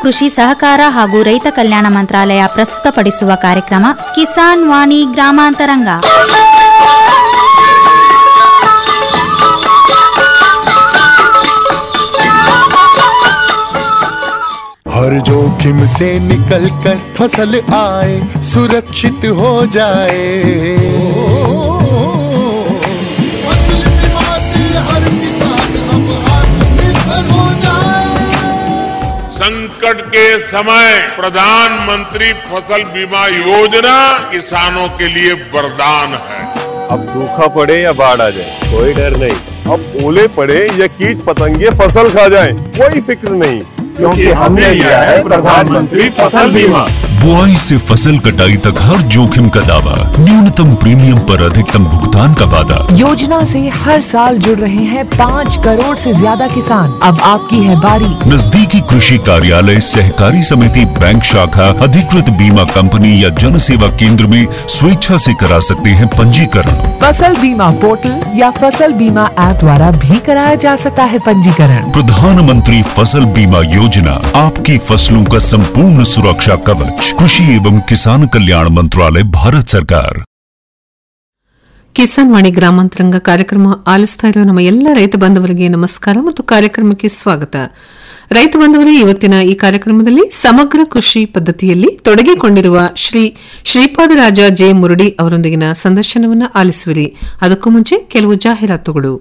ಕೃಷಿ ಸಹಕಾರ ಹಾಗೂ ರೈತ ಕಲ್ಯಾಣ ಮಂತ್ರಾಲಯ ಪ್ರಸ್ತುತಪಡಿಸುವ ಕಾರ್ಯಕ್ರಮ ಕಿಸಾನ್ ವಾಣಿ ಗ್ರಾಮಾಂತರಂಗ हर जोखिम से निकल कर फसल आए सुरक्षित हो जाए फसल बीमा से हर किसान अब आत्मनिर्भर हो जाए संकट के समय प्रधानमंत्री फसल बीमा योजना किसानों के लिए वरदान है अब सूखा पड़े या बाढ़ आ जाए कोई डर नहीं अब ओले पड़े या कीट पतंगे फसल खा जाए कोई फिक्र नहीं क्योंकि हमने लिया है प्रधानमंत्री फसल बीमा बुआई से फसल कटाई तक हर जोखिम का दावा न्यूनतम प्रीमियम पर अधिकतम भुगतान का वादा योजना से हर साल जुड़ रहे हैं पाँच करोड़ से ज्यादा किसान अब आपकी है बारी नजदीकी कृषि कार्यालय सहकारी समिति बैंक शाखा अधिकृत बीमा कंपनी या जन सेवा केंद्र में स्वेच्छा से करा सकते हैं पंजीकरण फसल बीमा पोर्टल या फसल बीमा ऐप द्वारा भी कराया जा सकता है पंजीकरण प्रधानमंत्री फसल बीमा योजना आपकी फसलों का संपूर्ण सुरक्षा कवच कृषि एवं किसान कल्याण मंत्रालय भारत सरकार ಕಿಸಾನ್ ವಾಣಿ ಗ್ರಾಮಾಂತರಂಗ ಕಾರ್ಯಕ್ರಮ ಆಲಿಸ್ತಾ ಇರುವ ನಮ್ಮ ಎಲ್ಲ ರೈತ ಬಾಂಧವರಿಗೆ ನಮಸ್ಕಾರ ಮತ್ತು ಕಾರ್ಯಕ್ರಮಕ್ಕೆ ಸ್ವಾಗತ ರೈತ ಬಾಂಧವರೇ ಇವತ್ತಿನ ಈ ಕಾರ್ಯಕ್ರಮದಲ್ಲಿ ಸಮಗ್ರ ಕೃಷಿ ಪದ್ಧತಿಯಲ್ಲಿ ತೊಡಗಿಕೊಂಡಿರುವ ಶ್ರೀ ಶ್ರೀಪಾದರಾಜ ಜೆ ಮುರುಡಿ ಅವರೊಂದಿಗಿನ ಸಂದರ್ಶನವನ್ನು ಆಲಿಸುವಿರಿ ಅದಕ್ಕೂ ಮುಂಚೆ ಕೆಲವು ಜಾಹೀರಾತುಗಳು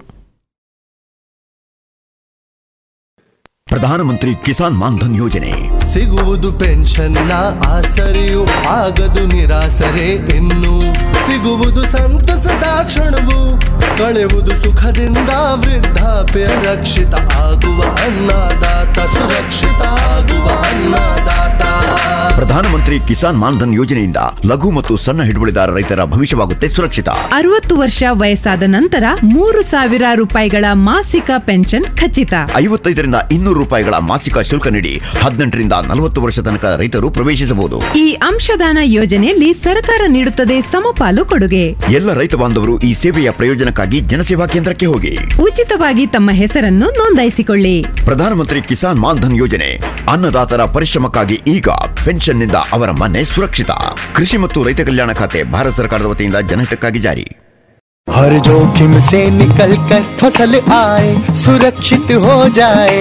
ಪ್ರಧಾನಮಂತ್ರಿ ಕಿಸಾನ್ ಮಾನ್ಧನ್ ಯೋಜನೆ ಸಿಗುವುದು ಪೆನ್ಷನ್ನ ಆಸರೆಯು ಆಗದು ನಿರಾಸರೆ ಇನ್ನು ಸಿಗುವುದು ಸಂತಸದ ಕ್ಷಣವು ಕಳೆಯುವುದು ಸುಖದಿಂದ ವೃದ್ಧಾಪ್ಯ ರಕ್ಷಿತ ಆಗುವ ಅನ್ನದಾತ ಸುರಕ್ಷಿತ ಆಗುವ ಅನ್ನದಾತ ಪ್ರಧಾನಮಂತ್ರಿ ಕಿಸಾನ್ ಮಾನ್ಧನ್ ಯೋಜನೆಯಿಂದ ಲಘು ಮತ್ತು ಸಣ್ಣ ಹಿಡುವಳಿದಾರ ರೈತರ ಭವಿಷ್ಯವಾಗುತ್ತೆ ಸುರಕ್ಷಿತ ಅರವತ್ತು ವರ್ಷ ವಯಸ್ಸಾದ ನಂತರ ಮೂರು ಸಾವಿರ ರೂಪಾಯಿಗಳ ಮಾಸಿಕ ಪೆನ್ಷನ್ ಖಚಿತ ಐವತ್ತೈದರಿಂದ ಇನ್ನೂರು ರೂಪಾಯಿಗಳ ಮಾಸಿಕ ಶುಲ್ಕ ನೀಡಿ ಹದಿನೆಂಟರಿಂದ ನಲವತ್ತು ವರ್ಷ ತನಕ ರೈತರು ಪ್ರವೇಶಿಸಬಹುದು ಈ ಅಂಶದಾನ ಯೋಜನೆಯಲ್ಲಿ ಸರ್ಕಾರ ನೀಡುತ್ತದೆ ಸಮಪಾಲು ಕೊಡುಗೆ ಎಲ್ಲ ರೈತ ಬಾಂಧವರು ಈ ಸೇವೆಯ ಪ್ರಯೋಜನಕ್ಕಾಗಿ ಜನಸೇವಾ ಕೇಂದ್ರಕ್ಕೆ ಹೋಗಿ ಉಚಿತವಾಗಿ ತಮ್ಮ ಹೆಸರನ್ನು ನೋಂದಾಯಿಸಿಕೊಳ್ಳಿ ಪ್ರಧಾನಮಂತ್ರಿ ಕಿಸಾನ್ ಮಾನ್ಧನ್ ಯೋಜನೆ ಅನ್ನದಾತರ ಪರಿಶ್ರಮಕ್ಕಾಗಿ ಈಗ ಪೆನ್ಷನ್ನಿಂದ ಅವರ ಮನೆ ಸುರಕ್ಷಿತ ಕೃಷಿ ಮತ್ತು ರೈತ ಕಲ್ಯಾಣ ಖಾತೆ ಭಾರತ ಸರ್ಕಾರದ ವತಿಯಿಂದ ಜನಹಿತಕ್ಕಾಗಿ ಜಾರಿ हर जोखिम से निकल कर फसल आए सुरक्षित हो जाए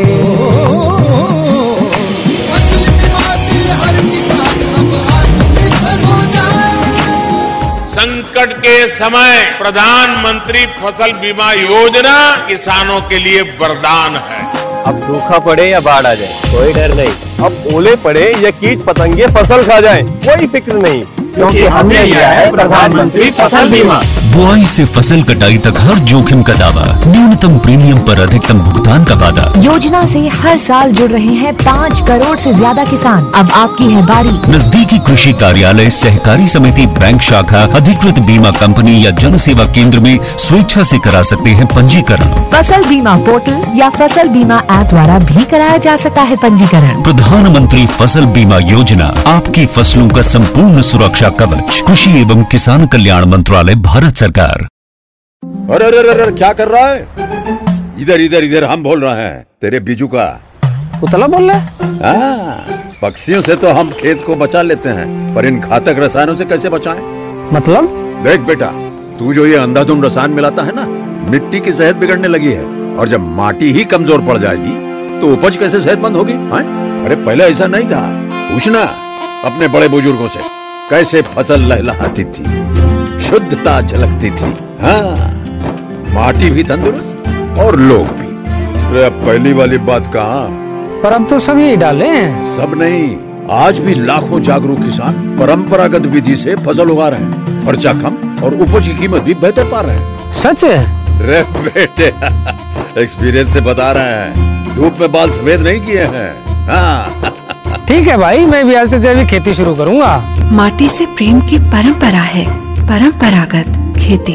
फसल बीमा से हर किसान अब आत्मनिर्भर हो जाए संकट के समय प्रधानमंत्री फसल बीमा योजना किसानों के लिए वरदान है अब सूखा पड़े या बाढ़ आ जाए कोई डर नहीं अब ओले पड़े या कीट पतंगे फसल खा जाए कोई फिक्र नहीं क्योंकि हमने लिया है प्रधानमंत्री फसल बीमा बुआई से फसल कटाई तक हर जोखिम का दावा न्यूनतम प्रीमियम पर अधिकतम भुगतान का वादा योजना से हर साल जुड़ रहे हैं पाँच करोड़ से ज्यादा किसान अब आपकी है बारी नजदीकी कृषि कार्यालय सहकारी समिति बैंक शाखा अधिकृत बीमा कंपनी या जन सेवा केंद्र में स्वेच्छा से करा सकते हैं पंजीकरण फसल बीमा पोर्टल या फसल बीमा ऐप द्वारा भी कराया जा सकता है पंजीकरण प्रधानमंत्री फसल बीमा योजना आपकी फसलों का संपूर्ण सुरक्षा कवच कृषि एवं किसान कल्याण मंत्रालय भारत सरकार अरे अरे अरे अरे, क्या कर रहा है इधर इधर इधर हम बोल रहे हैं तेरे बीजू का उतला बोल रहा है हाँ, पक्षियों से तो हम खेत को बचा लेते हैं पर इन घातक रसायनों से कैसे बचाएं? मतलब देख बेटा तू जो ये अंधाधुंध रसायन मिलाता है ना मिट्टी की सेहत बिगड़ने लगी है और जब माटी ही कमजोर पड़ जाएगी तो उपज कैसे सेहतमंद होगी हाँ? अरे पहले ऐसा नहीं था पूछना अपने बड़े बुजुर्गों से कैसे फसल लहलहाती थी शुद्धता झलकती थी हाँ माटी भी तंदुरुस्त और लोग भी अरे अब पहली वाली बात कहाँ पर अब तो सभी डाले हैं सब नहीं आज भी लाखों जागरूक किसान परंपरागत विधि से फसल उगा रहे हैं खर्चा कम और उपज की कीमत भी बेहतर पा रहे हैं सच है रे बेटे एक्सपीरियंस से बता रहे हैं धूप में बाल सफेद नहीं किए हैं हाँ ठीक है भाई मैं भी आज से जैविक खेती शुरू करूंगा माटी से प्रेम की परंपरा है परंपरागत खेती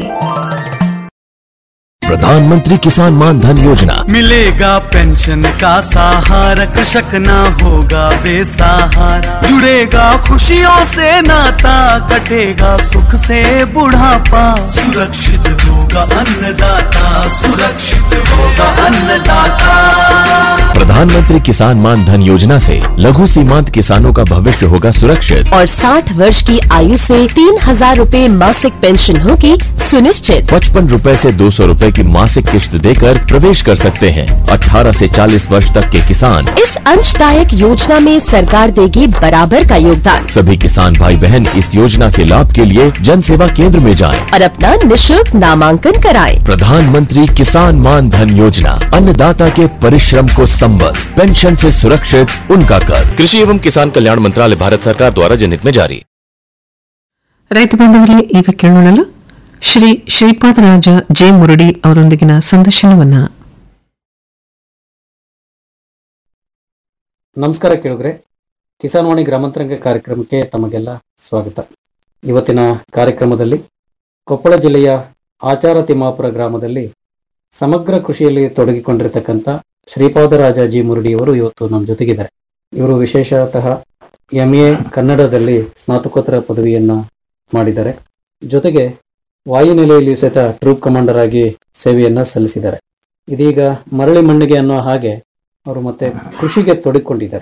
प्रधानमंत्री किसान मान धन योजना मिलेगा पेंशन का सहारा कृषक ना होगा बेसहारा जुड़ेगा खुशियों से नाता कटेगा सुख से बुढ़ापा सुरक्षित होगा होगा अन्नदाता सुरक्षित होगा अन्नदाता प्रधानमंत्री किसान मान धन योजना से लघु सीमांत किसानों का भविष्य होगा सुरक्षित और 60 वर्ष की आयु से तीन हजार रूपए मासिक पेंशन होगी सुनिश्चित पचपन रूपए ऐसी दो सौ रूपए की मासिक किश्त देकर प्रवेश कर सकते हैं 18 से 40 वर्ष तक के किसान इस अंशदायक योजना में सरकार देगी बराबर का योगदान सभी किसान भाई बहन इस योजना के लाभ के लिए जन सेवा केंद्र में जाएं। और अपना निशुल्क नामांकन कराएं। प्रधानमंत्री किसान मान धन योजना अन्नदाता के परिश्रम को संबल पेंशन से सुरक्षित उनका कर कृषि एवं किसान कल्याण मंत्रालय भारत सरकार द्वारा जनहित में जारी ರೈತ ಬಾಂಧವರೇ ಈಗ ಕೇಳೋಣಲ್ಲ ಶ್ರೀ ಶ್ರೀಪಾದರಾಜ ಜೆ ಮುರಡಿ ಅವರೊಂದಿಗಿನ ಸಂದರ್ಶನವನ್ನ ನಮಸ್ಕಾರ ಕೇಳಿದ್ರೆ ಕಿಸಾನ್ ವಾಣಿ ಗ್ರಾಮಾಂತರಂಗ ಕಾರ್ಯಕ್ರಮಕ್ಕೆ ತಮಗೆಲ್ಲ ಸ್ವಾಗತ ಇವತ್ತಿನ ಕಾರ್ಯಕ್ರಮದಲ್ಲಿ ಕೊಪ್ಪಳ ಜಿಲ್ಲೆಯ ಆಚಾರ ತಿಮ್ಮಾಪುರ ಗ್ರಾಮದಲ್ಲಿ ಸಮಗ್ರ ಕೃಷಿಯಲ್ಲಿ ತೊಡಗಿಕೊಂಡಿರ್ತಕ್ಕಂಥ ಶ್ರೀಪಾದರಾಜ ಜಿ ಮುರುಡಿಯವರು ಇವತ್ತು ನಮ್ಮ ಜೊತೆಗಿದ್ದಾರೆ ಇವರು ವಿಶೇಷತಃ ಎಂ ಎ ಕನ್ನಡದಲ್ಲಿ ಸ್ನಾತಕೋತ್ತರ ಪದವಿಯನ್ನ ಮಾಡಿದ್ದಾರೆ ಜೊತೆಗೆ ವಾಯುನೆಲೆಯಲ್ಲಿ ಸಹಿತ ಟ್ರೂಪ್ ಕಮಾಂಡರ್ ಆಗಿ ಸೇವೆಯನ್ನ ಸಲ್ಲಿಸಿದ್ದಾರೆ ಇದೀಗ ಮರಳಿ ಮಣ್ಣಿಗೆ ಅನ್ನೋ ಹಾಗೆ ಅವರು ಮತ್ತೆ ಕೃಷಿಗೆ ತೊಡಗಿಕೊಂಡಿದ್ದಾರೆ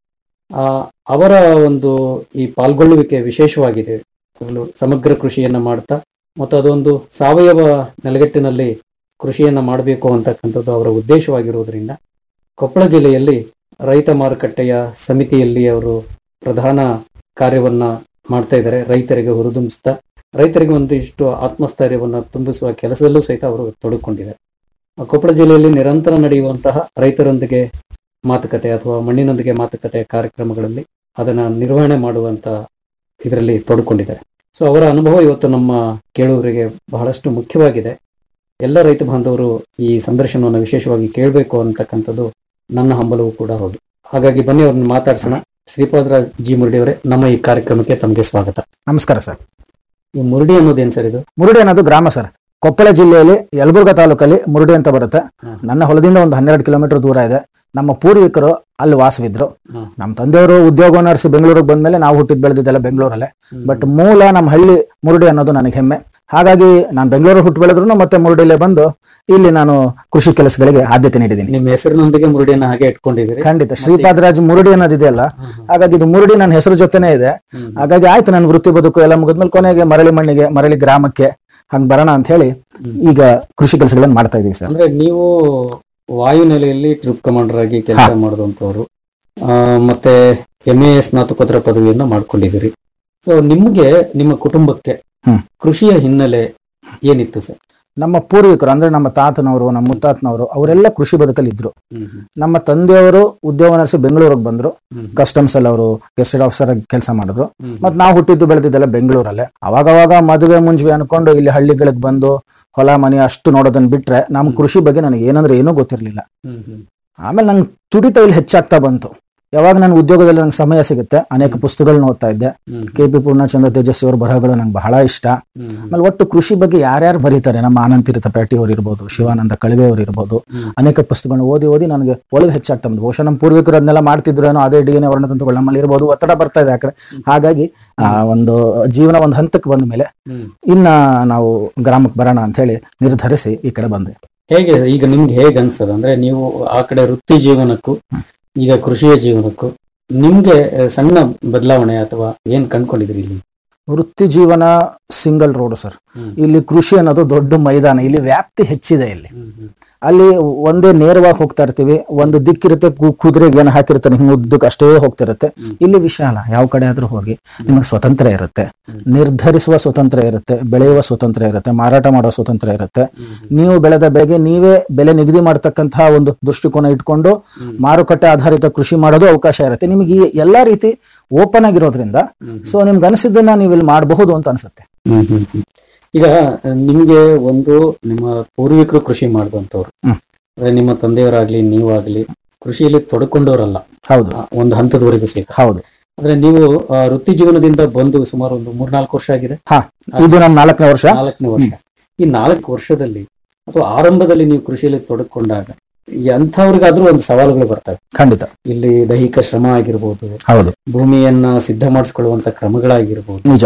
ಆ ಅವರ ಒಂದು ಈ ಪಾಲ್ಗೊಳ್ಳುವಿಕೆ ವಿಶೇಷವಾಗಿದೆ ಅವರು ಸಮಗ್ರ ಕೃಷಿಯನ್ನ ಮಾಡ್ತಾ ಮತ್ತು ಅದೊಂದು ಸಾವಯವ ನೆಲೆಗಟ್ಟಿನಲ್ಲಿ ಕೃಷಿಯನ್ನ ಮಾಡಬೇಕು ಅಂತಕ್ಕಂಥದ್ದು ಅವರ ಉದ್ದೇಶವಾಗಿರುವುದರಿಂದ ಕೊಪ್ಪಳ ಜಿಲ್ಲೆಯಲ್ಲಿ ರೈತ ಮಾರುಕಟ್ಟೆಯ ಸಮಿತಿಯಲ್ಲಿ ಅವರು ಪ್ರಧಾನ ಕಾರ್ಯವನ್ನ ಮಾಡ್ತಾ ಇದ್ದಾರೆ ರೈತರಿಗೆ ಹುರಿದುಂಬಿಸ್ತಾ ರೈತರಿಗೆ ಒಂದಿಷ್ಟು ಆತ್ಮಸ್ಥೈರ್ಯವನ್ನ ತುಂಬಿಸುವ ಕೆಲಸದಲ್ಲೂ ಸಹಿತ ಅವರು ತೊಡಗಿಕೊಂಡಿದ್ದಾರೆ ಕೊಪ್ಪಳ ಜಿಲ್ಲೆಯಲ್ಲಿ ನಿರಂತರ ನಡೆಯುವಂತಹ ರೈತರೊಂದಿಗೆ ಮಾತುಕತೆ ಅಥವಾ ಮಣ್ಣಿನೊಂದಿಗೆ ಮಾತುಕತೆ ಕಾರ್ಯಕ್ರಮಗಳಲ್ಲಿ ಅದನ್ನ ನಿರ್ವಹಣೆ ಮಾಡುವಂತ ಇದರಲ್ಲಿ ತೊಡಕೊಂಡಿದ್ದಾರೆ ಸೊ ಅವರ ಅನುಭವ ಇವತ್ತು ನಮ್ಮ ಕೇಳುಗರಿಗೆ ಬಹಳಷ್ಟು ಮುಖ್ಯವಾಗಿದೆ ಎಲ್ಲ ರೈತ ಬಾಂಧವರು ಈ ಸಂದರ್ಶನವನ್ನು ವಿಶೇಷವಾಗಿ ಕೇಳಬೇಕು ಅಂತಕ್ಕಂಥದ್ದು ನನ್ನ ಹಂಬಲವೂ ಕೂಡ ಹೌದು ಹಾಗಾಗಿ ಬನ್ನಿ ಅವ್ರನ್ನ ಮಾತಾಡ್ಸೋಣ ಶ್ರೀಪಾದರಾಜ್ ಜಿ ಮುರುಡಿ ಅವರೇ ನಮ್ಮ ಈ ಕಾರ್ಯಕ್ರಮಕ್ಕೆ ತಮಗೆ ಸ್ವಾಗತ ನಮಸ್ಕಾರ ಸರ್ ಈ ಮುರುಡಿ ಅನ್ನೋದೇನ್ ಸರ್ ಇದು ಮುರುಡಿ ಅನ್ನೋದು ಗ್ರಾಮ ಸರ್ ಕೊಪ್ಪಳ ಜಿಲ್ಲೆಯಲ್ಲಿ ಯಲಬುರ್ಗಾ ತಾಲೂಕಲ್ಲಿ ಮುರುಡಿ ಅಂತ ಬರುತ್ತೆ ನನ್ನ ಹೊಲದಿಂದ ಒಂದು ಹನ್ನೆರಡು ಕಿಲೋಮೀಟರ್ ದೂರ ಇದೆ ನಮ್ಮ ಪೂರ್ವಿಕರು ಅಲ್ಲಿ ವಾಸವಿದ್ರು ನಮ್ಮ ತಂದೆಯವರು ಉದ್ಯೋಗ ನಡೆಸಿ ಬೆಂಗಳೂರಿಗೆ ಬಂದ್ಮೇಲೆ ನಾವು ಹುಟ್ಟಿದ್ ಬೆಳೆದಿದ್ದೆಲ್ಲ ಬೆಂಗಳೂರಲ್ಲೇ ಬಟ್ ಮೂಲ ನಮ್ಮ ಹಳ್ಳಿ ಮುರುಡಿ ಅನ್ನೋದು ನನಗೆ ಹೆಮ್ಮೆ ಹಾಗಾಗಿ ನಾನು ಬೆಂಗಳೂರು ಹುಟ್ಟು ಬೆಳೆದ್ರು ಮತ್ತೆ ಮುರುಡಿಲೇ ಬಂದು ಇಲ್ಲಿ ನಾನು ಕೃಷಿ ಕೆಲಸಗಳಿಗೆ ಆದ್ಯತೆ ನೀಡಿದ್ದೀನಿ ನಿಮ್ಮ ಹೆಸರಿನೊಂದಿಗೆ ಮುರುಡಿಯನ್ನ ಹಾಗೆ ಇಟ್ಕೊಂಡಿದ್ದೀರಿ ಖಂಡಿತ ಶ್ರೀಪಾದರಾಜ್ ಮುರುಡಿ ಅನ್ನೋದಿದೆಯಲ್ಲ ಹಾಗಾಗಿ ಇದು ಮುರುಡಿ ನನ್ನ ಹೆಸರು ಜೊತೆನೇ ಇದೆ ಹಾಗಾಗಿ ಆಯ್ತು ನನ್ನ ವೃತ್ತಿ ಬದುಕು ಎಲ್ಲ ಮುಗಿದ್ಮೇಲೆ ಕೊನೆಗೆ ಮರಳಿ ಮಣ್ಣಿಗೆ ಮರಳಿ ಗ್ರಾಮಕ್ಕೆ ಹಂಗ್ ಬರೋಣ ಅಂತ ಹೇಳಿ ಈಗ ಕೃಷಿ ಕೆಲಸಗಳನ್ನ ಮಾಡ್ತಾ ಇದೀವಿ ಸರ್ ಅಂದ್ರೆ ನೀವು ವಾಯುನೆಲೆಯಲ್ಲಿ ಟ್ರಿಪ್ ಕಮಾಂಡರ್ ಆಗಿ ಕೆಲಸ ಮಾಡಿದಂಥವ್ರು ಆ, ಮತ್ತೆ ಎಂ ಎ ಸ್ನಾತಕೋತ್ತರ ಪದವಿಯನ್ನ ಮಾಡ್ಕೊಂಡಿದ್ದೀರಿ ಸೊ ನಿಮ್ಗೆ ನಿಮ್ಮ ಕುಟುಂಬಕ್ಕೆ ಕೃಷಿಯ ಹಿನ್ನೆಲೆ ಏನಿತ್ತು ಸರ್ ನಮ್ಮ ಪೂರ್ವಿಕರು ಅಂದ್ರೆ ನಮ್ಮ ತಾತನವರು ನಮ್ಮ ಮುತ್ತಾತನವರು ಅವರೆಲ್ಲ ಕೃಷಿ ಬದುಕಲ್ಲಿ ಇದ್ರು ನಮ್ಮ ತಂದೆಯವರು ಉದ್ಯೋಗ ನಡೆಸಿ ಬೆಂಗಳೂರಿಗೆ ಬಂದ್ರು ಕಸ್ಟಮ್ಸ್ ಅಲ್ಲಿ ಅವರು ಗೆಸ್ಟೆಡ್ ಆಫೀಸರ್ ಕೆಲಸ ಮಾಡಿದ್ರು ಮತ್ ನಾವು ಹುಟ್ಟಿದ್ದು ಬೆಳೆದಿದ್ದೆಲ್ಲ ಬೆಂಗಳೂರಲ್ಲೇ ಅವಾಗವಾಗ ಮದುವೆ ಮುಂಜುವೆ ಅನ್ಕೊಂಡು ಇಲ್ಲಿ ಹಳ್ಳಿಗಳಿಗೆ ಬಂದು ಹೊಲ ಮನೆ ಅಷ್ಟು ನೋಡೋದನ್ನ ಬಿಟ್ರೆ ನಮ್ ಕೃಷಿ ಬಗ್ಗೆ ನನಗೆ ಏನಂದ್ರೆ ಏನೂ ಗೊತ್ತಿರ್ಲಿಲ್ಲ ಆಮೇಲೆ ನಂಗೆ ತುಡಿತ ಇಲ್ಲಿ ಹೆಚ್ಚಾಗ್ತಾ ಬಂತು ಯಾವಾಗ ನನ್ನ ಉದ್ಯೋಗದಲ್ಲಿ ನಂಗೆ ಸಮಯ ಸಿಗುತ್ತೆ ಅನೇಕ ಪುಸ್ತಕಗಳನ್ನ ಓದ್ತಾ ಇದ್ದೆ ಕೆ ಪಿ ಪೂರ್ಣಚಂದ್ರ ತೇಜಸ್ವಿ ಅವ್ರ ಬರಹಗಳು ನಂಗೆ ಬಹಳ ಇಷ್ಟ ಆಮೇಲೆ ಒಟ್ಟು ಕೃಷಿ ಬಗ್ಗೆ ಯಾರ್ಯಾರು ಬರೀತಾರೆ ನಮ್ಮ ಆನಂದ್ ತೀರ್ಥ ಪ್ಯಾಟಿ ಅವ್ರು ಇರ್ಬೋದು ಶಿವಾನಂದ ಕಳವೆ ಅವ್ರು ಇರ್ಬೋದು ಅನೇಕ ಪುಸ್ತಕಗಳನ್ನ ಓದಿ ಓದಿ ನನಗೆ ಒಲವು ಹೆಚ್ಚಾಗ್ತಾ ಬಂತು ಬಹುಶಃ ನಮ್ಮ ಪೂರ್ವಿಕರು ಅದನ್ನೆಲ್ಲ ಮಾಡ್ತಿದ್ರೇನೋ ಅದೇ ಡಿ ಎನ್ ವರ್ಣತಂತುಗಳು ನಮ್ಮಲ್ಲಿ ಇರ್ಬೋದು ಒತ್ತಡ ಬರ್ತಾ ಇದೆ ಆ ಕಡೆ ಹಾಗಾಗಿ ಆ ಒಂದು ಜೀವನ ಒಂದು ಹಂತಕ್ಕೆ ಬಂದ ಮೇಲೆ ಇನ್ನ ನಾವು ಗ್ರಾಮಕ್ಕೆ ಬರೋಣ ಅಂತ ಹೇಳಿ ನಿರ್ಧರಿಸಿ ಈ ಕಡೆ ಬಂದೆ ಹೇಗೆ ಈಗ ನಿಮ್ಗೆ ಹೇಗೆ ಅನ್ಸದ ಅಂದ್ರೆ ನೀವು ಆ ಕಡೆ ವೃತ್ತಿ ಜೀವನಕ್ಕೂ ಈಗ ಕೃಷಿಯ ಜೀವನಕ್ಕೂ ನಿಮ್ಗೆ ಆ, ಸಣ್ಣ ಬದಲಾವಣೆ ಅಥವಾ ಏನ್ ಕಂಡ್ಕೊಂಡಿದ್ರಿ ಇಲ್ಲಿ ವೃತ್ತಿ ಜೀವನ ಸಿಂಗಲ್ ರೋಡ್ ಸರ್ ಇಲ್ಲಿ ಕೃಷಿ ಅನ್ನೋದು ದೊಡ್ಡ ಮೈದಾನ ಇಲ್ಲಿ ವ್ಯಾಪ್ತಿ ಹೆಚ್ಚಿದೆ ಇಲ್ಲಿ ಅಲ್ಲಿ ಒಂದೇ ನೇರವಾಗಿ ಹೋಗ್ತಾ ಇರ್ತೀವಿ ಒಂದು ದಿಕ್ಕಿರುತ್ತೆ ಕು- ಕುದುರೆಗೆ ಏನು ಹಾಕಿರ್ತಾನೆ ಹಿಂಗ್ ಉದ್ದಕ್ಕೆ ಅಷ್ಟೇ ಹೋಗ್ತಿರುತ್ತೆ ಇಲ್ಲಿ ವಿಶಾಲ ಯಾವ ಕಡೆ ಆದ್ರೂ ಹೋಗಿ ನಿಮಗೆ ಸ್ವತಂತ್ರ ಇರುತ್ತೆ ನಿರ್ಧರಿಸುವ ಸ್ವತಂತ್ರ ಇರುತ್ತೆ ಬೆಳೆಯುವ ಸ್ವತಂತ್ರ ಇರುತ್ತೆ ಮಾರಾಟ ಮಾಡೋ ಸ್ವತಂತ್ರ ಇರುತ್ತೆ ನೀವು ಬೆಳೆದ ಬೆಳೆಗೆ ನೀವೇ ಬೆಲೆ ನಿಗದಿ ಮಾಡತಕ್ಕಂತಹ ಒಂದು ದೃಷ್ಟಿಕೋನ ಇಟ್ಕೊಂಡು ಮಾರುಕಟ್ಟೆ ಆಧಾರಿತ ಕೃಷಿ ಮಾಡೋದು ಅವಕಾಶ ಇರುತ್ತೆ ನಿಮಗೆ ಈ ಎಲ್ಲಾ ರೀತಿ ಓಪನ್ ಆಗಿರೋದ್ರಿಂದ ಸೊ ನಿಮ್ಗೆ ಅನಿಸಿದ್ದನ್ನ ನೀವು ಇಲ್ಲಿ ಮಾಡಬಹುದು ಅಂತ ಅನ್ಸುತ್ತೆ ಹ್ಮ್ ಹ್ಮ್ ಹ್ಮ್. ಈಗ ಆ, ನಿಮ್ಗೆ ಒಂದು ನಿಮ್ಮ ಪೂರ್ವಿಕರು ಕೃಷಿ ಮಾಡಿದಂಥವ್ರು ಅಂದ್ರೆ ನಿಮ್ಮ ತಂದೆಯವರಾಗ್ಲಿ ನೀವಾಗ್ಲಿ ಕೃಷಿಯಲ್ಲಿ ತೊಡ್ಕೊಂಡವರಲ್ಲ ಹೌದು ಒಂದು ಹಂತದವರೆಗೂ ಸಹಿತ ಹೌದು ಅಂದ್ರೆ ನೀವು ಆ, ವೃತ್ತಿ ಜೀವನದಿಂದ ಬಂದು ಸುಮಾರು ಒಂದು ಮೂರ್ನಾಲ್ಕು ವರ್ಷ ಆಗಿದೆ ಹಾ ಇದು ನನ್ನ ನಾಲ್ಕನೇ ವರ್ಷ ನಾಲ್ಕನೇ ವರ್ಷ ಈ ನಾಲ್ಕು ವರ್ಷದಲ್ಲಿ ಅಥವಾ ಆರಂಭದಲ್ಲಿ ನೀವು ಕೃಷಿಯಲ್ಲಿ ತೊಡಕೊಂಡಾಗ ಎಂಥವ್ರಿಗಾದ್ರೂ ಒಂದು ಸವಾಲುಗಳು ಬರ್ತವೆ ಖಂಡಿತ ಇಲ್ಲಿ ದೈಹಿಕ ಶ್ರಮ ಆಗಿರ್ಬೋದು ಹೌದು ಭೂಮಿಯನ್ನ ಸಿದ್ಧ ಮಾಡಿಸ್ಕೊಳ್ಳುವಂತ ಕ್ರಮಗಳಾಗಿರ್ಬೋದು ನಿಜ